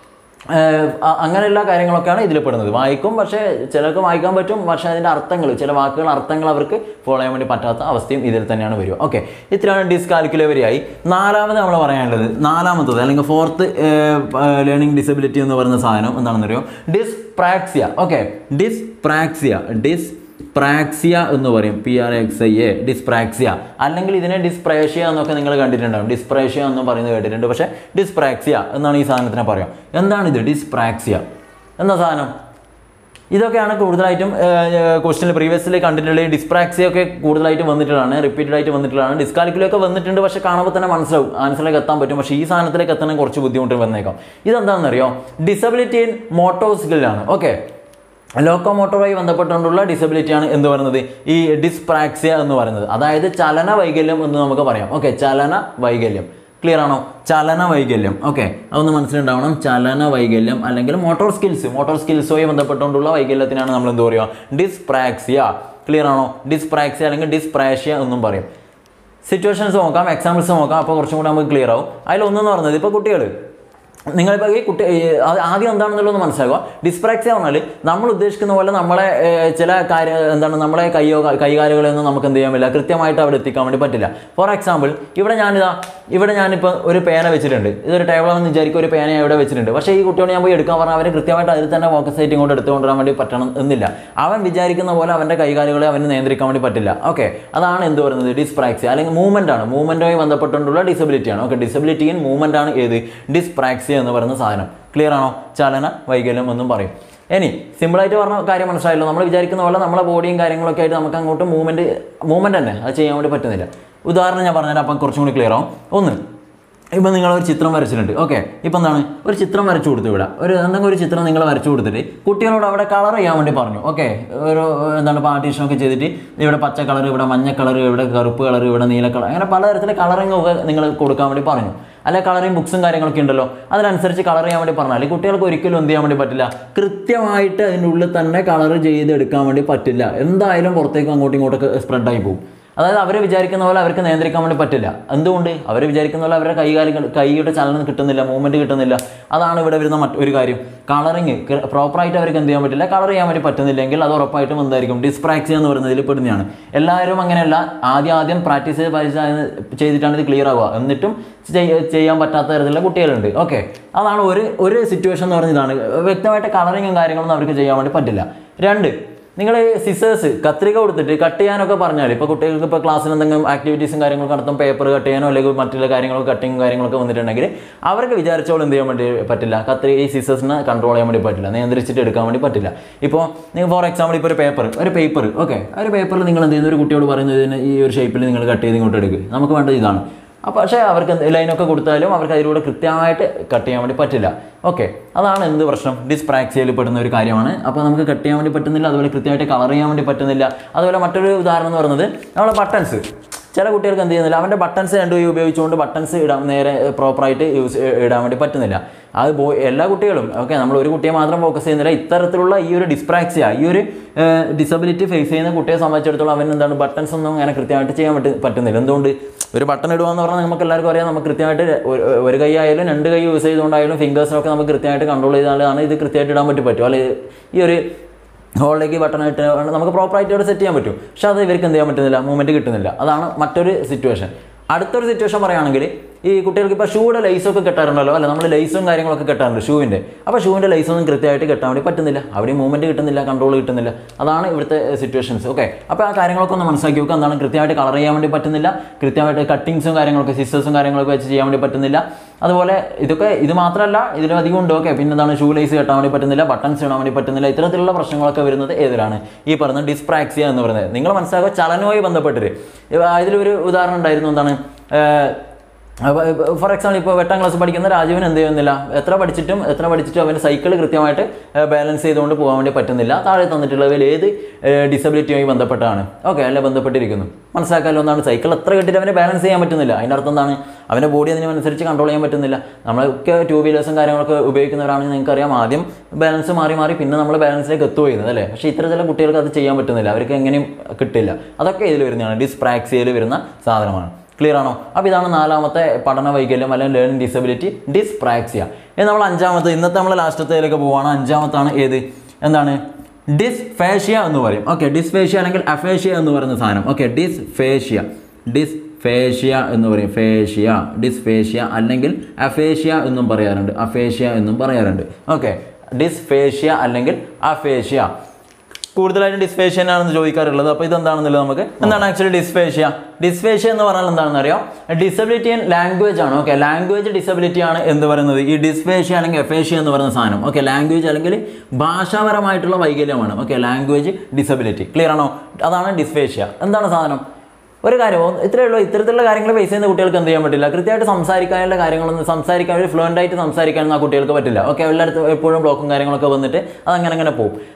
അങ്ങനെയുള്ള കാര്യങ്ങളൊക്കെയാണ് ഇതിൽ പെടുന്നത് വായിക്കും പക്ഷേ ചിലർക്ക് വായിക്കാൻ പറ്റും പക്ഷേ അതിൻ്റെ അർത്ഥങ്ങൾ ചില വാക്കുകൾ അർത്ഥങ്ങൾ അവർക്ക് ഫോളോ ചെയ്യാൻ വേണ്ടി പറ്റാത്ത അവസ്ഥയും ഇതിൽ തന്നെയാണ് വരിക ഓക്കെ ഇത്രയാണ് ഡിസ്കാൽക്കുലേവരിയായി നാലാമത് നമ്മൾ പറയാനുള്ളത് നാലാമത്തത് അല്ലെങ്കിൽ ഫോർത്ത് ലേണിംഗ് ഡിസബിലിറ്റി എന്ന് പറയുന്ന സാധനം എന്താണെന്ന് അറിയോ dyspraxia okay dyspraxia dyspraxia എന്ന് പറയും P R X I A dyspraxia അല്ലെങ്കിൽ ഇതിനെ ഡിസ്പ്രേഷ്യ എന്നൊക്കെ നിങ്ങൾ കണ്ടിട്ടുണ്ടാവും ഡിസ്പ്രേഷ്യ എന്ന് പറയുന്നത് കേട്ടിട്ടുണ്ട് പക്ഷേ ഡിസ്പ്രാക്സിയ എന്നാണ് ഈ സാധനത്തിനെ പറയാം എന്താണ് ഇത് ഡിസ്പ്രാക്സിയ എന്ന സാധനം ഇതൊക്കെയാണ് കൂടുതലായിട്ടും ക്വസ്റ്റിനിൽ പ്രീവിയസ്ലി കണ്ടിട്ടുള്ള ഈ ഡിസ്പ്രാക്സിയ ഒക്കെ കൂടുതലായിട്ട് വന്നിട്ടുള്ളതാണ് റിപ്പീറ്റഡ് ആയിട്ട് വന്നിട്ടുള്ളതാണ് ഡിസ്കാലിക്കുലൊക്കെ വന്നിട്ടുണ്ട് പക്ഷേ കാണുമ്പോൾ തന്നെ മനസ്സിലാവും ആൻസറിലേക്ക് എത്താൻ പറ്റും പക്ഷേ ഈ സാധനത്തിലേക്ക് എത്താൻ കുറച്ച് ബുദ്ധിമുട്ട് വന്നേക്കാം ഇതെന്താണെന്നറിയോ ഡിസബിലിറ്റി ഇൻ മോട്ടോ സ്കില്ലാണ് ഓക്കെ ലോക്കോമോട്ടറുമായി ബന്ധപ്പെട്ടുകൊണ്ടുള്ള ഡിസബിലിറ്റിയാണ് എന്ന് പറയുന്നത് ഈ ഡിസ്പ്രാക്സിയ എന്ന് പറയുന്നത് അതായത് ചലന വൈകല്യം എന്ന് നമുക്ക് പറയാം ഓക്കെ ചലന വൈകല്യം ക്ലിയർ ആണോ ചലന വൈകല്യം ഓക്കെ അതൊന്ന് മനസ്സിലുണ്ടാവണം ചലന വൈകല്യം അല്ലെങ്കിൽ മോട്ടോർ സ്കിൽസ് മോട്ടോർ സ്കിൽസുമായി ബന്ധപ്പെട്ടുകൊണ്ടുള്ള വൈകല്യത്തിനാണ് നമ്മൾ എന്ത് പറയുക ഡിസ്പ്രാക്സിയ ക്ലിയർ ആണോ ഡിസ്പ്രാക്സിയ അല്ലെങ്കിൽ ഡിസ്പ്രാഷ്യ എന്നും പറയും സിറ്റുവേഷൻസ് നോക്കാം എക്സാമ്പിൾസ് നോക്കാം അപ്പോൾ കുറച്ചും കൂടെ നമുക്ക് ക്ലിയർ ആവും അതിലൊന്നെന്ന് പറഞ്ഞത് ഇപ്പോൾ കുട്ടികൾ നിങ്ങളിപ്പോൾ ഈ കുട്ടി ഈ അത് ആദ്യം എന്താണെന്നുള്ളത് മനസ്സിലാക്കുക ഡിസ്പ്രാക്സിയ പറഞ്ഞാൽ നമ്മൾ ഉദ്ദേശിക്കുന്ന പോലെ നമ്മളെ ഏർ, ചില കാര്യ എന്താണ് നമ്മളെ കയ്യോ കൈകാലുകളൊന്നും നമുക്ക് എന്ത് ചെയ്യാൻ പറ്റില്ല കൃത്യമായിട്ട് അവിടെ എത്തിക്കാൻ വേണ്ടി പറ്റില്ല ഫോർ എക്സാമ്പിൾ ഇവിടെ ഞാനിതാ ഇവിടെ ഞാനിപ്പോൾ ഒരു പേന വെച്ചിട്ടുണ്ട് ഇതൊരു ടേബിളാണെന്ന് വിചാരിക്കും ഒരു പേന ഇവിടെ വെച്ചിട്ടുണ്ട് പക്ഷേ ഈ കുട്ടിയോട് ഞാൻ പോയി എടുക്കാൻ പറഞ്ഞാൽ അവന് കൃത്യമായിട്ട് അതിൽ തന്നെ ഫോക്കസ് ആയിട്ട് ഇങ്ങോട്ട് എടുത്തുകൊണ്ടുവരാൻ വേണ്ടി പറ്റണം എന്നില്ല അവൻ വിചാരിക്കുന്ന പോലെ അവൻ്റെ കൈകാലുകളെ അവന് നിയന്ത്രിക്കാൻ വേണ്ടി പറ്റില്ല ഓക്കെ അതാണ് എന്ത് പറയുന്നത് ഡിസ്പ്രാക്സിയ അല്ലെങ്കിൽ മൂവ്മെൻ്റ് ആണ് മൂവ്മെൻറ്റുമായി ബന്ധപ്പെട്ടുകൊണ്ടുള്ള ഡിസബിലിറ്റി ആണ് ഓക്കെ ഡിസബിലിറ്റി ഇൻ മൂവ്മെൻ്റ് ആണ് ഏത് ഡിസ്പ്രാക്സിയ എന്ന് പറയുന്ന സാധനം ക്ലിയർ ആണോ ചലന വൈകല്യം എന്നും പറയും ഇനി സിമ്പിളായിട്ട് പറഞ്ഞ കാര്യം മനസ്സിലായല്ലോ നമ്മൾ വിചാരിക്കുന്ന പോലെ നമ്മളെ ബോഡിയും കാര്യങ്ങളൊക്കെ ആയിട്ട് നമുക്ക് അങ്ങോട്ട് മൂവ്മെൻറ്റ് മൂവ്മെൻറ്റ് തന്നെ അത് ചെയ്യാൻ വേണ്ടി പറ്റുന്നില്ല ഉദാഹരണം ഞാൻ പറഞ്ഞുതരാം അപ്പം കുറച്ചും കൂടി ക്ലിയർ ആവും ഒന്ന് ഇപ്പം നിങ്ങൾ ഒരു ചിത്രം വരച്ചിട്ടുണ്ട് ഓക്കെ ഇപ്പം എന്താണ് ഒരു ചിത്രം വരച്ചു കൊടുത്തു ഇവിടെ ഒരു എന്തെങ്കിലും ഒരു ചിത്രം നിങ്ങൾ വരച്ചു കൊടുത്തിട്ട് കുട്ടികളോട് അവിടെ കളർ ചെയ്യാൻ വേണ്ടി പറഞ്ഞു ഓക്കെ ഒരു എന്താണ് പാർട്ടീഷൻ ഒക്കെ ചെയ്തിട്ട് ഇവിടെ പച്ച കളർ ഇവിടെ മഞ്ഞ കളർ ഇവിടെ കറുപ്പ് കളർ ഇവിടെ നീല കളർ അങ്ങനെ പലതരത്തിലെ കളറിംഗ് ഒക്കെ നിങ്ങൾ കൊടുക്കാൻ വേണ്ടി പറഞ്ഞു അല്ലെ കളറിങ് ബുക്സും കാര്യങ്ങളൊക്കെ ഉണ്ടല്ലോ അതിനനുസരിച്ച് കളർ ചെയ്യാൻ വേണ്ടി പറഞ്ഞാൽ കുട്ടികൾക്ക് ഒരിക്കലും എന്ത് ചെയ്യാൻ വേണ്ടി പറ്റില്ല കൃത്യമായിട്ട് അതിൻ്റെ ഉള്ളിൽ തന്നെ കളർ ചെയ്തെടുക്കാൻ വേണ്ടി പറ്റില്ല എന്തായാലും പുറത്തേക്കും അങ്ങോട്ടും ഇങ്ങോട്ടൊക്കെ സ്പ്രെഡായി പോകും അതായത് അവർ വിചാരിക്കുന്ന പോലെ അവർക്ക് നിയന്ത്രിക്കാൻ വേണ്ടി പറ്റില്ല എന്തുകൊണ്ട് അവർ വിചാരിക്കുന്ന പോലെ അവരുടെ കൈകാലുകൾ കൈയുടെ ചലനം കിട്ടുന്നില്ല മൂവ്മെൻറ്റ് കിട്ടുന്നില്ല അതാണ് ഇവിടെ വരുന്ന മറ്റൊരു കാര്യം കളറിങ് പ്രോപ്പറായിട്ട് അവർക്ക് എന്ത് ചെയ്യാൻ പറ്റില്ല കളർ ചെയ്യാൻ വേണ്ടി പറ്റുന്നില്ലെങ്കിൽ അത് ഉറപ്പായിട്ടും എന്തായിരിക്കും ഡിസ്പ്രാക്സിയ എന്ന് പറയുന്നതിൽ പെടുന്നതാണ് എല്ലാവരും അങ്ങനെയല്ല ആദ്യം ആദ്യം പ്രാക്ടീസ് ചെയ്ത് പരിചയം ചെയ്തിട്ടാണ് ഇത് ക്ലിയർ ആവുക എന്നിട്ടും ചെയ്യ- ചെയ്യാൻ പറ്റാത്ത തരത്തിലുള്ള കുട്ടികളുണ്ട് ഓക്കെ അതാണ് ഒരു ഒരു സിറ്റുവേഷൻ എന്ന് പറഞ്ഞ ഇതാണ് വ്യക്തമായിട്ട് കളറിങ്ങും കാര്യങ്ങളൊന്നും അവർക്ക് ചെയ്യാൻ വേണ്ടി പറ്റില്ല രണ്ട് നിങ്ങൾ സിസേഴ്സ് കത്രിക കൊടുത്തിട്ട് കട്ട് ചെയ്യാനൊക്കെ പറഞ്ഞാൽ ഇപ്പോൾ കുട്ടികൾക്ക് ഇപ്പോൾ ക്ലാസ്സിൽ എന്തെങ്കിലും ആക്ടിവിറ്റീസും കാര്യങ്ങളൊക്കെ നടത്തും പേപ്പർ കട്ട് ചെയ്യാനോ അല്ലെങ്കിൽ മറ്റുള്ള കാര്യങ്ങളൊക്കെ കട്ടിങ്ങും കാര്യങ്ങളൊക്കെ വന്നിട്ടുണ്ടെങ്കിൽ അവർക്ക് വിചാരിച്ചോളം എന്ത് ചെയ്യാൻ വേണ്ടി പറ്റില്ല കത്രി ഈ സിസേഴ്സിനെ കൺട്രോൾ ചെയ്യാൻ വേണ്ടി പറ്റില്ല നിയന്ത്രിച്ചിട്ട് എടുക്കാൻ വേണ്ടി പറ്റില്ല ഇപ്പോൾ നിങ്ങൾ ഫോർ എക്സാമ്പിൾ ഇപ്പോൾ ഒരു പേപ്പർ ഒരു പേപ്പർ ഓക്കെ ഒരു പേപ്പറിൽ നിങ്ങൾ എന്ത് ചെയ്യുന്ന ഒരു കുട്ടിയോട് പറയുന്നത് ഇതിന് ഈ ഒരു ഷേപ്പിൽ നിങ്ങൾ കട്ട് ചെയ്ത് ഇങ്ങോട്ട് എടുക്കുക നമുക്ക് വേണ്ടത് ഇതാണ് അപ്പോൾ പക്ഷേ അവർക്ക് എന്ത് ലൈനൊക്കെ കൊടുത്താലും അവർക്ക് അതിലൂടെ കൃത്യമായിട്ട് കട്ട് ചെയ്യാൻ വേണ്ടി പറ്റില്ല ഓക്കെ അതാണ് എന്ത് പ്രശ്നം ഡിസ്പ്രാക്സിയയിൽ പെടുന്ന ഒരു കാര്യമാണ് അപ്പോൾ നമുക്ക് കട്ട് ചെയ്യാൻ വേണ്ടി പറ്റുന്നില്ല അതുപോലെ കൃത്യമായിട്ട് കളർ ചെയ്യാൻ വേണ്ടി പറ്റുന്നില്ല അതുപോലെ മറ്റൊരു ഉദാഹരണം എന്ന് പറയുന്നത് നമ്മളെ ബട്ടൺസ് ചില കുട്ടികൾക്ക് എന്ത് ചെയ്യുന്നില്ല അവൻ്റെ ബട്ടൺസ് രണ്ടും ഉപയോഗിച്ചുകൊണ്ട് ബട്ടൺസ് ഇടാൻ നേരെ പ്രോപ്പറായിട്ട് യൂസ് ഇടാൻ വേണ്ടി പറ്റുന്നില്ല അത് ബോ എല്ലാ കുട്ടികളും ഓക്കെ നമ്മൾ ഒരു കുട്ടിയെ മാത്രം ഫോക്കസ് ചെയ്യുന്നില്ല ഇത്തരത്തിലുള്ള ഈ ഒരു ഡിസ്പ്രാക്സിയ ഈ ഒരു ഡിസബിലിറ്റി ഫേസ് ചെയ്യുന്ന കുട്ടിയെ സംബന്ധിച്ചിടത്തോളം അവൻ എന്താണ് ബട്ടൺസ് ഒന്നും അങ്ങനെ കൃത്യമായിട്ട് ചെയ്യാൻ പറ്റി പറ്റുന്നില്ല എന്തുകൊണ്ട് ഒരു ബട്ടൺ ഇടുക എന്ന് പറഞ്ഞാൽ നമുക്ക് എല്ലാവർക്കും അറിയാം നമുക്ക് കൃത്യമായിട്ട് ഒരു- ഒരു കൈ ആയാലും രണ്ട് കൈ യൂസ് ചെയ്തുകൊണ്ടായാലും ഫിംഗേഴ്സിനൊക്കെ നമുക്ക് കൃത്യമായിട്ട് കൺട്രോൾ ചെയ്താലാണ് ഇത് കൃത്യമായിട്ട് ഇടാൻ പറ്റി പറ്റും അല്ലെങ്കിൽ ഈ ഒരു ഹോളിലേക്ക് ബട്ടൺ ഇട്ട് നമുക്ക് പ്രോപ്പറായിട്ട് ഇവിടെ സെറ്റ് ചെയ്യാൻ പറ്റും പക്ഷെ അത് ഇവർക്ക് എന്ത് ചെയ്യാൻ പറ്റുന്നില്ല മൂവ്മെൻറ്റ് കിട്ടുന്നില്ല അതാണ് മറ്റൊരു സിറ്റുവേഷൻ അടുത്തൊരു സിറ്റുവേഷൻ പറയുകയാണെങ്കിൽ ഈ കുട്ടികൾക്ക് ഇപ്പോൾ ഷൂയുടെ ലൈസൊക്കെ കെട്ടാറുണ്ടല്ലോ അല്ല നമ്മൾ ലൈസും കാര്യങ്ങളൊക്കെ കെട്ടാറുണ്ട് ഷൂവിൻ്റെ അപ്പോൾ ഷൂവിൻ്റെ ലൈസൊന്നും കൃത്യമായിട്ട് കെട്ടാൻ വേണ്ടി പറ്റുന്നില്ല അവിടെ മൂവ്മെൻറ്റ് കിട്ടുന്നില്ല കൺട്രോൾ കിട്ടുന്നില്ല അതാണ് ഇവിടുത്തെ സിറ്റുവേഷൻസ് ഓക്കെ അപ്പോൾ ആ കാര്യങ്ങളൊക്കെ ഒന്ന് മനസ്സിലാക്കി വെക്കുക എന്താണ് കൃത്യമായിട്ട് കളർ ചെയ്യാൻ വേണ്ടി പറ്റുന്നില്ല കൃത്യമായിട്ട് കട്ടിങ്സും കാര്യങ്ങളൊക്കെ സിസ്റ്റേഴ്സും കാര്യങ്ങളൊക്കെ വെച്ച് ചെയ്യാൻ വേണ്ടി പറ്റുന്നില്ല അതുപോലെ ഇതൊക്കെ ഇത് മാത്രമല്ല ഇതിലും അധികം ഉണ്ട് ഓക്കെ പിന്നെ എന്താണ് ഷൂ ലൈസ് കെട്ടാൻ വേണ്ടി പറ്റുന്നില്ല ബട്ടൺസ് ഇടാൻ വേണ്ടി പറ്റുന്നില്ല ഇത്തരത്തിലുള്ള പ്രശ്നങ്ങളൊക്കെ വരുന്നത് ഏതിലാണ് ഈ പറയുന്ന ഡിസ്പ്രാക്സിയ എന്ന് പറയുന്നത് നിങ്ങൾ മനസ്സിലാക്കുക ചലനവുമായി ബന്ധപ്പെട്ടിട്ട് ഇതിലൊരു ഉദാഹരണം ഉണ്ടായിരുന്നു എന്താണ് ഏർ, ഫോർ എക്സാമ്പിൾ ഇപ്പോൾ എട്ടാം ക്ലാസ് പഠിക്കുന്ന രാജീവന് എന്ത് ചെയ്യുന്നില്ല എത്ര പഠിച്ചിട്ടും എത്ര പഠിച്ചിട്ടും അവന് സൈക്കിൾ കൃത്യമായിട്ട് ബാലൻസ് ചെയ്തുകൊണ്ട് പോകാൻ വേണ്ടി പറ്റുന്നില്ല താഴെ തന്നിട്ടുള്ളതിൽ ഏത് ഡിസബിലിറ്റിയുമായി ബന്ധപ്പെട്ടാണ് ഓക്കെ അല്ലെ ബന്ധപ്പെട്ടിരിക്കുന്നു മനസ്സിലാക്കാമല്ലോ എന്താണ് സൈക്കിൾ എത്ര കെട്ടിട്ട് അവനെ ബാലൻസ് ചെയ്യാൻ പറ്റുന്നില്ല അതിൻ്റെ അർത്ഥം എന്താണ് അവൻ്റെ ബോഡി അതിനനുസരിച്ച് കൺട്രോൾ ചെയ്യാൻ പറ്റുന്നില്ല നമ്മളൊക്കെ ടൂ വീലേഴ്സും കാര്യങ്ങളൊക്കെ ഉപയോഗിക്കുന്നവരാണെങ്കിൽ നിങ്ങൾക്കറിയാം ആദ്യം ബാലൻസ് മാറി മാറി പിന്നെ നമ്മൾ ബാലൻസിലേക്ക് എത്തുക ചെയ്യുന്നത് അല്ലേ പക്ഷേ ഇത്തരത്തിലുള്ള കുട്ടികൾക്ക് അത് ചെയ്യാൻ പറ്റുന്നില്ല അവർക്ക് എങ്ങനെയും കിട്ടില്ല അതൊക്കെ ഇതിൽ വരുന്നതാണ് ഡിസ്പ്രാക്സിയയിൽ വരുന്ന സാധനമാണ് ക്ലിയർ ആണോ അപ്പോൾ ഇതാണ് നാലാമത്തെ പഠന വൈകല്യം അല്ലെങ്കിൽ ലേണിംഗ് ഡിസബിലിറ്റി ഡിസ്പ്രാക്സിയ ഇനി നമ്മൾ അഞ്ചാമത്തെ ഇന്നത്തെ നമ്മൾ ലാസ്റ്റത്തേലേക്ക് പോവുകയാണ് അഞ്ചാമത്താണ് ഏത് എന്താണ് ഡിസ്ഫേഷ്യ എന്ന് പറയും ഓക്കെ ഡിസ്ഫേഷ്യ അല്ലെങ്കിൽ അഫേഷ്യ എന്ന് പറയുന്ന സാധനം ഓക്കെ ഡിസ്ഫേഷ്യ ഡിസ്ഫേഷ്യ എന്ന് പറയും ഫേഷ്യ ഡിസ്ഫേഷ്യ അല്ലെങ്കിൽ അഫേഷ്യ എന്നും പറയാറുണ്ട് അഫേഷ്യ എന്നും പറയാറുണ്ട് ഓക്കെ ഡിസ്ഫേഷ്യ അല്ലെങ്കിൽ അഫേഷ്യ കൂടുതലായിട്ട് ഡിസ്ഫേഷ്യൻ ആണെന്ന് ചോദിക്കാറുള്ളത് അപ്പോൾ ഇതെന്താണെന്നുള്ളത് നമുക്ക് എന്താണ് ആക്ച്വലി ഡിസ്ഫേഷ്യ ഡിസ്ഫേഷ്യ എന്ന് പറഞ്ഞാൽ എന്താണെന്ന് അറിയാം ഡിസബിലിറ്റി ഇൻ ലാംഗ്വേജ് ആണ് ഓക്കെ ലാംഗ്വേജ് ഡിസബിലിറ്റി ആണ് എന്ന് പറയുന്നത് ഈ ഡിസ്ഫേഷ്യ അല്ലെങ്കിൽ എഫേഷ്യ എന്ന് പറയുന്ന സാധനം ഓക്കെ ലാംഗ്വേജ് അല്ലെങ്കിൽ ഭാഷാപരമായിട്ടുള്ള വൈകല്യമാണ് ഓക്കെ ലാംഗ്വേജ് ഡിസബിലിറ്റി ക്ലിയർ ആണോ അതാണ് ഡിസ്ഫേഷ്യ എന്താണ് സാധനം ഒരു കാര്യം ഒന്ന് ഇത്രയേ ഉള്ളൂ ഇത്തരത്തിലുള്ള കാര്യങ്ങൾ ഫേസ് ചെയ്യുന്ന കുട്ടികൾക്ക് എന്ത് ചെയ്യാൻ പറ്റില്ല കൃത്യമായിട്ട് സംസാരിക്കാനുള്ള കാര്യങ്ങളൊന്നും സംസാരിക്കാൻ ഒരു ഫ്ലുവൻ്റ് ആയിട്ട് സംസാരിക്കാനൊന്നും ആ കുട്ടികൾക്ക് പറ്റില്ല ഓക്കെ എല്ലായിടത്തും എപ്പോഴും ബ്ലോക്കും കാര്യങ്ങളൊക്കെ വന്നിട്ട് അതങ്ങനെ അങ്ങനെ പോകും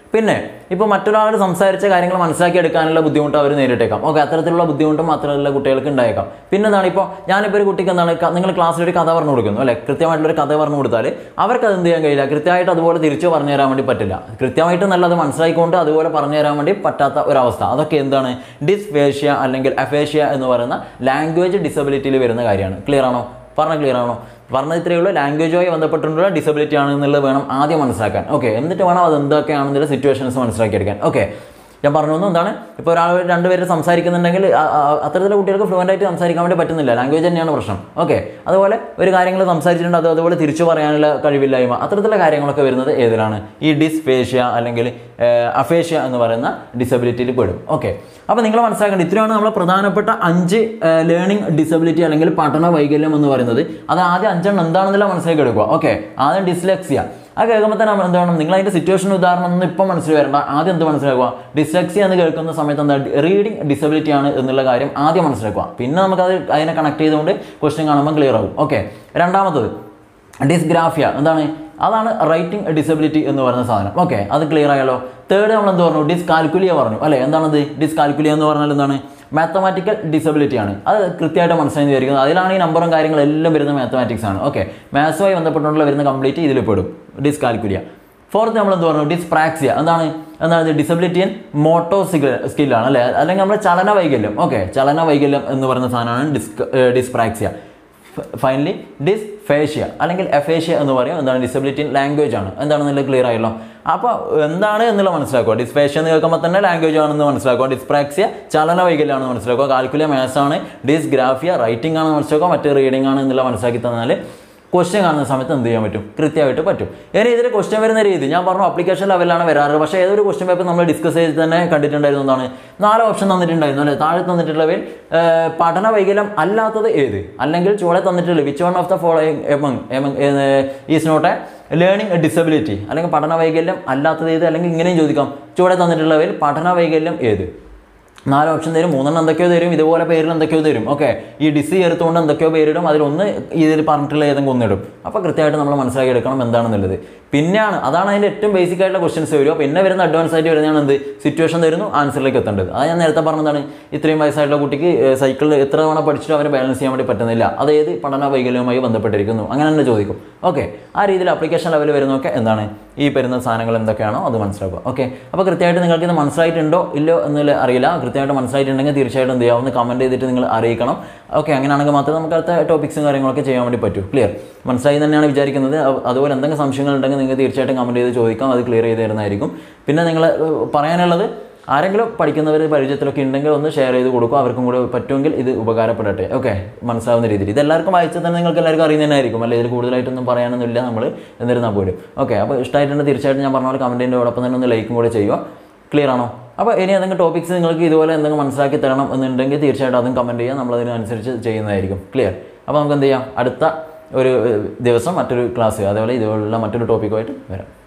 പിന്നെ ഇപ്പോൾ മറ്റൊരാളോട് സംസാരിച്ച കാര്യങ്ങൾ മനസ്സിലാക്കി എടുക്കാനുള്ള ബുദ്ധിമുട്ട് അവർ നേരിട്ടേക്കാം ഓക്കെ അത്തരത്തിലുള്ള ബുദ്ധിമുട്ടും മാത്രമല്ല കുട്ടികൾക്ക് ഉണ്ടായേക്കാം പിന്നെ എന്താണ് ഇപ്പോൾ ഞാനിപ്പോൾ ഒരു കുട്ടിക്ക് എന്താണ് ക- നിങ്ങൾ ക്ലാസ്സിൽ ഒരു കഥ പറഞ്ഞു കൊടുക്കുന്നു അല്ലെ കൃത്യമായിട്ടുള്ള ഒരു കഥ പറഞ്ഞു കൊടുത്താൽ അവർക്ക് അത് എന്ത് ചെയ്യാൻ കഴിയില്ല കൃത്യമായിട്ട് അതുപോലെ തിരിച്ചു പറഞ്ഞു തരാൻ വേണ്ടി പറ്റില്ല കൃത്യമായിട്ട് നല്ലത് മനസ്സിലാക്കിക്കൊണ്ട് അതുപോലെ പറഞ്ഞു തരാൻ വേണ്ടി പറ്റാത്ത ഒരവസ്ഥ അതൊക്കെ എന്താണ് ഡിസ്ഫേഷ്യ അല്ലെങ്കിൽ അഫേഷ്യ എന്ന് പറയുന്ന ലാംഗ്വേജ് ഡിസബിലിറ്റിയിൽ വരുന്ന കാര്യമാണ് ക്ലിയർ ആണോ പറഞ്ഞ ക്ലിയർ ആണോ പറഞ്ഞത് ഇത്രയേ ഉള്ളൂ ലാംഗ്വേജുമായി ബന്ധപ്പെട്ടിട്ടുള്ള ഡിസബിലിറ്റി ആണ് എന്നുള്ളത് വേണം ആദ്യം മനസ്സിലാക്കാൻ ഓക്കെ എന്നിട്ട് വേണം അത് എന്തൊക്കെയാണെന്നുള്ള സിറ്റുവേഷൻസ് മനസ്സിലാക്കിയെടുക്കാൻ ഓക്കെ ഞാൻ പറഞ്ഞു വന്നു എന്താണ് ഇപ്പോൾ ഒരാൾ രണ്ടുപേര് സംസാരിക്കുന്നുണ്ടെങ്കിൽ ആ- ആ- അത്തരത്തിലുള്ള കുട്ടികൾക്ക് ഫ്ലുവൻ്റ് ആയിട്ട് സംസാരിക്കാൻ വേണ്ടി പറ്റുന്നില്ല ലാംഗ്വേജ് തന്നെയാണ് പ്രശ്നം ഓക്കെ അതുപോലെ ഒരു കാര്യങ്ങൾ സംസാരിച്ചിട്ടുണ്ട് അത് അതുപോലെ തിരിച്ചു പറയാനുള്ള കഴിവില്ലായ്മ അത്തരത്തിലുള്ള കാര്യങ്ങളൊക്കെ വരുന്നത് ഏതിലാണ് ഈ ഡിസ്ഫേഷ്യ അല്ലെങ്കിൽ അഫേഷ്യ എന്ന് പറയുന്ന ഡിസബിലിറ്റിയിൽ പെടും ഓക്കെ അപ്പോൾ നിങ്ങൾ മനസ്സിലാക്കേണ്ടത് ഇത്രയാണ് നമ്മൾ പ്രധാനപ്പെട്ട അഞ്ച് ലേണിംഗ് ഡിസബിലിറ്റി അല്ലെങ്കിൽ പഠന വൈകല്യം എന്ന് പറയുന്നത് അത് ആദ്യം അഞ്ചെണ്ണം എന്താണെന്നുള്ള മനസ്സിലാക്കി എടുക്കുക ഓക്കെ ആദ്യം ഡിസ്ലെക്സിയ ആ കേൾക്കുമ്പോൾ തന്നെ നമ്മൾ എന്ത് വേണം നിങ്ങൾ അതിൻ്റെ സിറ്റുവേഷൻ ഉദാഹരണം ഒന്നും ഇപ്പം മനസ്സിൽ വരണ്ട ആദ്യം എന്ത് മനസ്സിലാക്കുക ഡിസ്ലെക്സിയ എന്ന് കേൾക്കുന്ന സമയത്ത് എന്താ റീഡിംഗ് ഡിസബിലിറ്റി ആണ് എന്നുള്ള കാര്യം ആദ്യം മനസ്സിലാക്കുക പിന്നെ നമുക്കത് അതിനെ കണക്ട് ചെയ്തുകൊണ്ട് ക്വസ്റ്റ്യൻ കാണുമ്പോൾ ക്ലിയർ ആവും ഓക്കെ രണ്ടാമത്തത് ഡിസ്ഗ്രാഫിയ എന്താണ് അതാണ് റൈറ്റിംഗ് ഡിസബിലിറ്റി എന്ന് പറയുന്ന സാധനം ഓക്കെ അത് ക്ലിയർ ആയല്ലോ തേർഡ് നമ്മൾ എന്ത് പറഞ്ഞു ഡിസ്കാൽക്കുലിയ പറഞ്ഞു അല്ലേ എന്താണത് ഡിസ്കാൽക്കുലിയ എന്ന് പറഞ്ഞാൽ എന്താണ് മാത്തമാറ്റിക്കൽ ഡിസബിലിറ്റി ആണ് അത് കൃത്യമായിട്ട് മനസ്സിലായി വിചാരിക്കുന്നത് അതിലാണ് ഈ നമ്പറും കാര്യങ്ങളും എല്ലാം വരുന്ന മാത്തമാറ്റിക്സ് ആണ് ഓക്കെ മാത്സുമായി ബന്ധപ്പെട്ടുള്ള വരുന്ന കംപ്ലീറ്റ് ഇതിൽ പെടും ഡിസ്കാൽക്കുലിയ ഫോർത്ത് നമ്മൾ എന്ത് പറഞ്ഞു ഡിസ്പ്രാക്സിയ എന്താണ് എന്താണ് ഡിസബിലിറ്റി ഇൻ മോട്ടോ സ്കില്ലാണ് അല്ലേ അല്ലെങ്കിൽ നമ്മുടെ ചലന വൈകല്യം ഓക്കെ ചലന വൈകല്യം എന്ന് പറയുന്ന സാധനമാണ് ഡിസ്ക് ഡിസ്പ്രാക്സിയ ഫൈനലി ഡിസ്ഫേഷ്യ അല്ലെങ്കിൽ എഫേഷ്യ എന്ന് പറയും എന്താണ് ഡിസബിലിറ്റി ഇൻ ലാംഗ്വേജ് ആണ് എന്താണെന്നുള്ള ക്ലിയർ ആയല്ലോ അപ്പോൾ എന്താണ് എന്നുള്ള മനസ്സിലാക്കുക ഡിസ്ഫേഷ്യ എന്ന് കേൾക്കുമ്പോൾ തന്നെ ലാംഗ്വേജ് ആണെന്ന് മനസ്സിലാക്കുക ഡിസ്പ്രാക്സിയ ചലന വൈകല്യമാണെന്ന് മനസ്സിലാക്കുക കാൽക്കുലിയ മാത്സ് ആണ് ഡിസ്ഗ്രാഫിയ റൈറ്റിംഗ് ആണെന്ന് മനസ്സിലാക്കുക മറ്റേ റീഡിംഗ് ആണ് എന്നുള്ള മനസ്സിലാക്കി തന്നാൽ ക്വസ്റ്റ്യൻ കാണുന്ന സമയത്ത് എന്ത് ചെയ്യാൻ പറ്റും കൃത്യമായിട്ട് പറ്റും ഇനി ഇതിൽ ക്വസ്റ്റ്യൻ വരുന്ന രീതി ഞാൻ പറഞ്ഞു അപ്ലിക്കേഷൻ ലെവലാണ് വരാറ് പക്ഷേ ഏതൊരു ക്വസ്റ്റ്യൻ പേപ്പർ നമ്മൾ ഡിസ്കസ് ചെയ്ത് തന്നെ കണ്ടിട്ടുണ്ടായിരുന്നു എന്താണ് നാല് ഓപ്ഷൻ തന്നിട്ടുണ്ടായിരുന്നു അല്ലേ താഴെ തന്നിട്ടുള്ളവയിൽ ഏർ, പഠന വൈകല്യം അല്ലാത്തത് ഏത് അല്ലെങ്കിൽ ചുവടെ തന്നിട്ടുള്ള which one of the following among among is not a learning disability അല്ലെങ്കിൽ പഠന വൈകല്യം അല്ലാത്തത് ഏത് അല്ലെങ്കിൽ ഇങ്ങനെയും ചോദിക്കാം ചുവടെ തന്നിട്ടുള്ളവയിൽ പഠന വൈകല്യം ഏത് നാല് ഓപ്ഷൻ തരും മൂന്നെണ്ണം എന്തൊക്കെയോ തരും ഇതുപോലെ പേരിൽ എന്തൊക്കെയോ തരും ഓക്കെ ഈ ഡിസി ചേർത്തുകൊണ്ട് എന്തൊക്കെയോ പേരിടും അതിലൊന്ന് ഇതിൽ പറഞ്ഞിട്ടുള്ള ഏതെങ്കിലും ഒന്നിടും അപ്പോൾ കൃത്യമായിട്ട് നമ്മൾ മനസ്സിലാക്കി എടുക്കണം എന്താണെന്നുള്ളത് പിന്നെയാണ് അതാണ് അതിൻ്റെ ഏറ്റവും ബേസിക് ആയിട്ടുള്ള ക്വസ്റ്റ്യൻസ് വരിക പിന്നെ വരുന്ന അഡ്വാൻസ് ആയിട്ട് വരുന്നതാണ് എന്ത് സിറ്റുവേഷൻ തരുന്നു ആൻസറിലേക്ക് എത്തേണ്ടത് അത് ഞാൻ നേരത്തെ പറഞ്ഞതാണ് ഇത്രയും വയസ്സായിട്ടുള്ള കുട്ടിക്ക് സൈക്കിളിൽ എത്ര തവണ പഠിച്ചിട്ട് അവരെ ബാലൻസ് ചെയ്യാൻ വേണ്ടി പറ്റുന്നില്ല അത് ഏത് പഠന വൈകല്യവുമായി ബന്ധപ്പെട്ടിരിക്കുന്നു അങ്ങനെ തന്നെ ചോദിക്കും ഓക്കെ ആ രീതിയിൽ അപ്ലിക്കേഷൻ ലെവൽ വരുന്നതൊക്കെ എന്താണ് ഈ വരുന്ന സാധനങ്ങൾ എന്തൊക്കെയാണോ അത് മനസ്സിലാക്കുക ഓക്കെ അപ്പോൾ കൃത്യമായിട്ട് നിങ്ങൾക്ക് ഇത് മനസ്സിലായിട്ടുണ്ടോ ഇല്ലോ എന്നുള്ള അറിയില്ല കൃത്യമായിട്ട് മനസ്സിലായിട്ടുണ്ടെങ്കിൽ തീർച്ചയായിട്ടും എന്ത് ചെയ്യാവുന്ന കമൻറ്റ് ചെയ്തിട്ട് നിങ്ങൾ അറിയിക്കണം ഓക്കെ അങ്ങനെയാണെങ്കിൽ മാത്രമേ നമുക്ക് അടുത്ത ടോപ്പിക്സും കാര്യങ്ങളൊക്കെ ചെയ്യാൻ വേണ്ടി പറ്റൂ ക്ലിയർ മനസ്സിലായി തന്നെയാണ് വിചാരിക്കുന്നത് അ- അതുപോലെ എന്തെങ്കിലും സംശയങ്ങൾ ഉണ്ടെങ്കിൽ നിങ്ങൾക്ക് തീർച്ചയായിട്ടും കമൻറ്റ് ചെയ്ത് ചോദിക്കാം അത് ക്ലിയർ ചെയ്ത് തരുന്നതായിരിക്കും പിന്നെ നിങ്ങൾ പറയാനുള്ളത് ആരെങ്കിലും പഠിക്കുന്നവർ പരിചയത്തിലൊക്കെ ഉണ്ടെങ്കിൽ ഒന്ന് ഷെയർ ചെയ്ത് കൊടുക്കുക അവർക്കും കൂടെ പറ്റുമെങ്കിൽ ഇത് ഉപകാരപ്പെടട്ടെ ഓക്കെ മനസ്സിലാവുന്ന രീതിയിൽ ഇതെല്ലാവർക്കും വായിച്ചാൽ തന്നെ നിങ്ങൾക്ക് എല്ലാവർക്കും അറിയുന്നതന്നെയായിരിക്കും അല്ലെ ഇതിൽ കൂടുതലായിട്ടൊന്നും പറയാനൊന്നുമില്ല നമ്മൾ എന്നിരുന്നാൽ പോലും ഓക്കെ അപ്പോൾ ഇഷ്ടമായിട്ടുണ്ട് തീർച്ചയായിട്ടും ഞാൻ പറഞ്ഞ പോലെ കമൻറ്റിൻ്റെയോടൊപ്പം തന്നെ ഒന്ന് ലൈക്കും കൂടെ ചെയ്യുക ക്ലിയർ ആണോ അപ്പോൾ ഇനി എന്തെങ്കിലും ടോപ്പിക്സ് നിങ്ങൾക്ക് ഇതുപോലെ എന്തെങ്കിലും മനസ്സിലാക്കി തരണം എന്നുണ്ടെങ്കിൽ തീർച്ചയായിട്ടും അതും കമൻറ്റ് ചെയ്യുക നമ്മളതിനനുസരിച്ച് ചെയ്യുന്നതായിരിക്കും ക്ലിയർ അപ്പോൾ നമുക്ക് എന്ത് ചെയ്യാം അടുത്ത ഒരു ഏഹ്, ദിവസം മറ്റൊരു ക്ലാസ് അതേപോലെ ഇതുപോലുള്ള മറ്റൊരു ടോപ്പിക്കുമായിട്ട് വരാം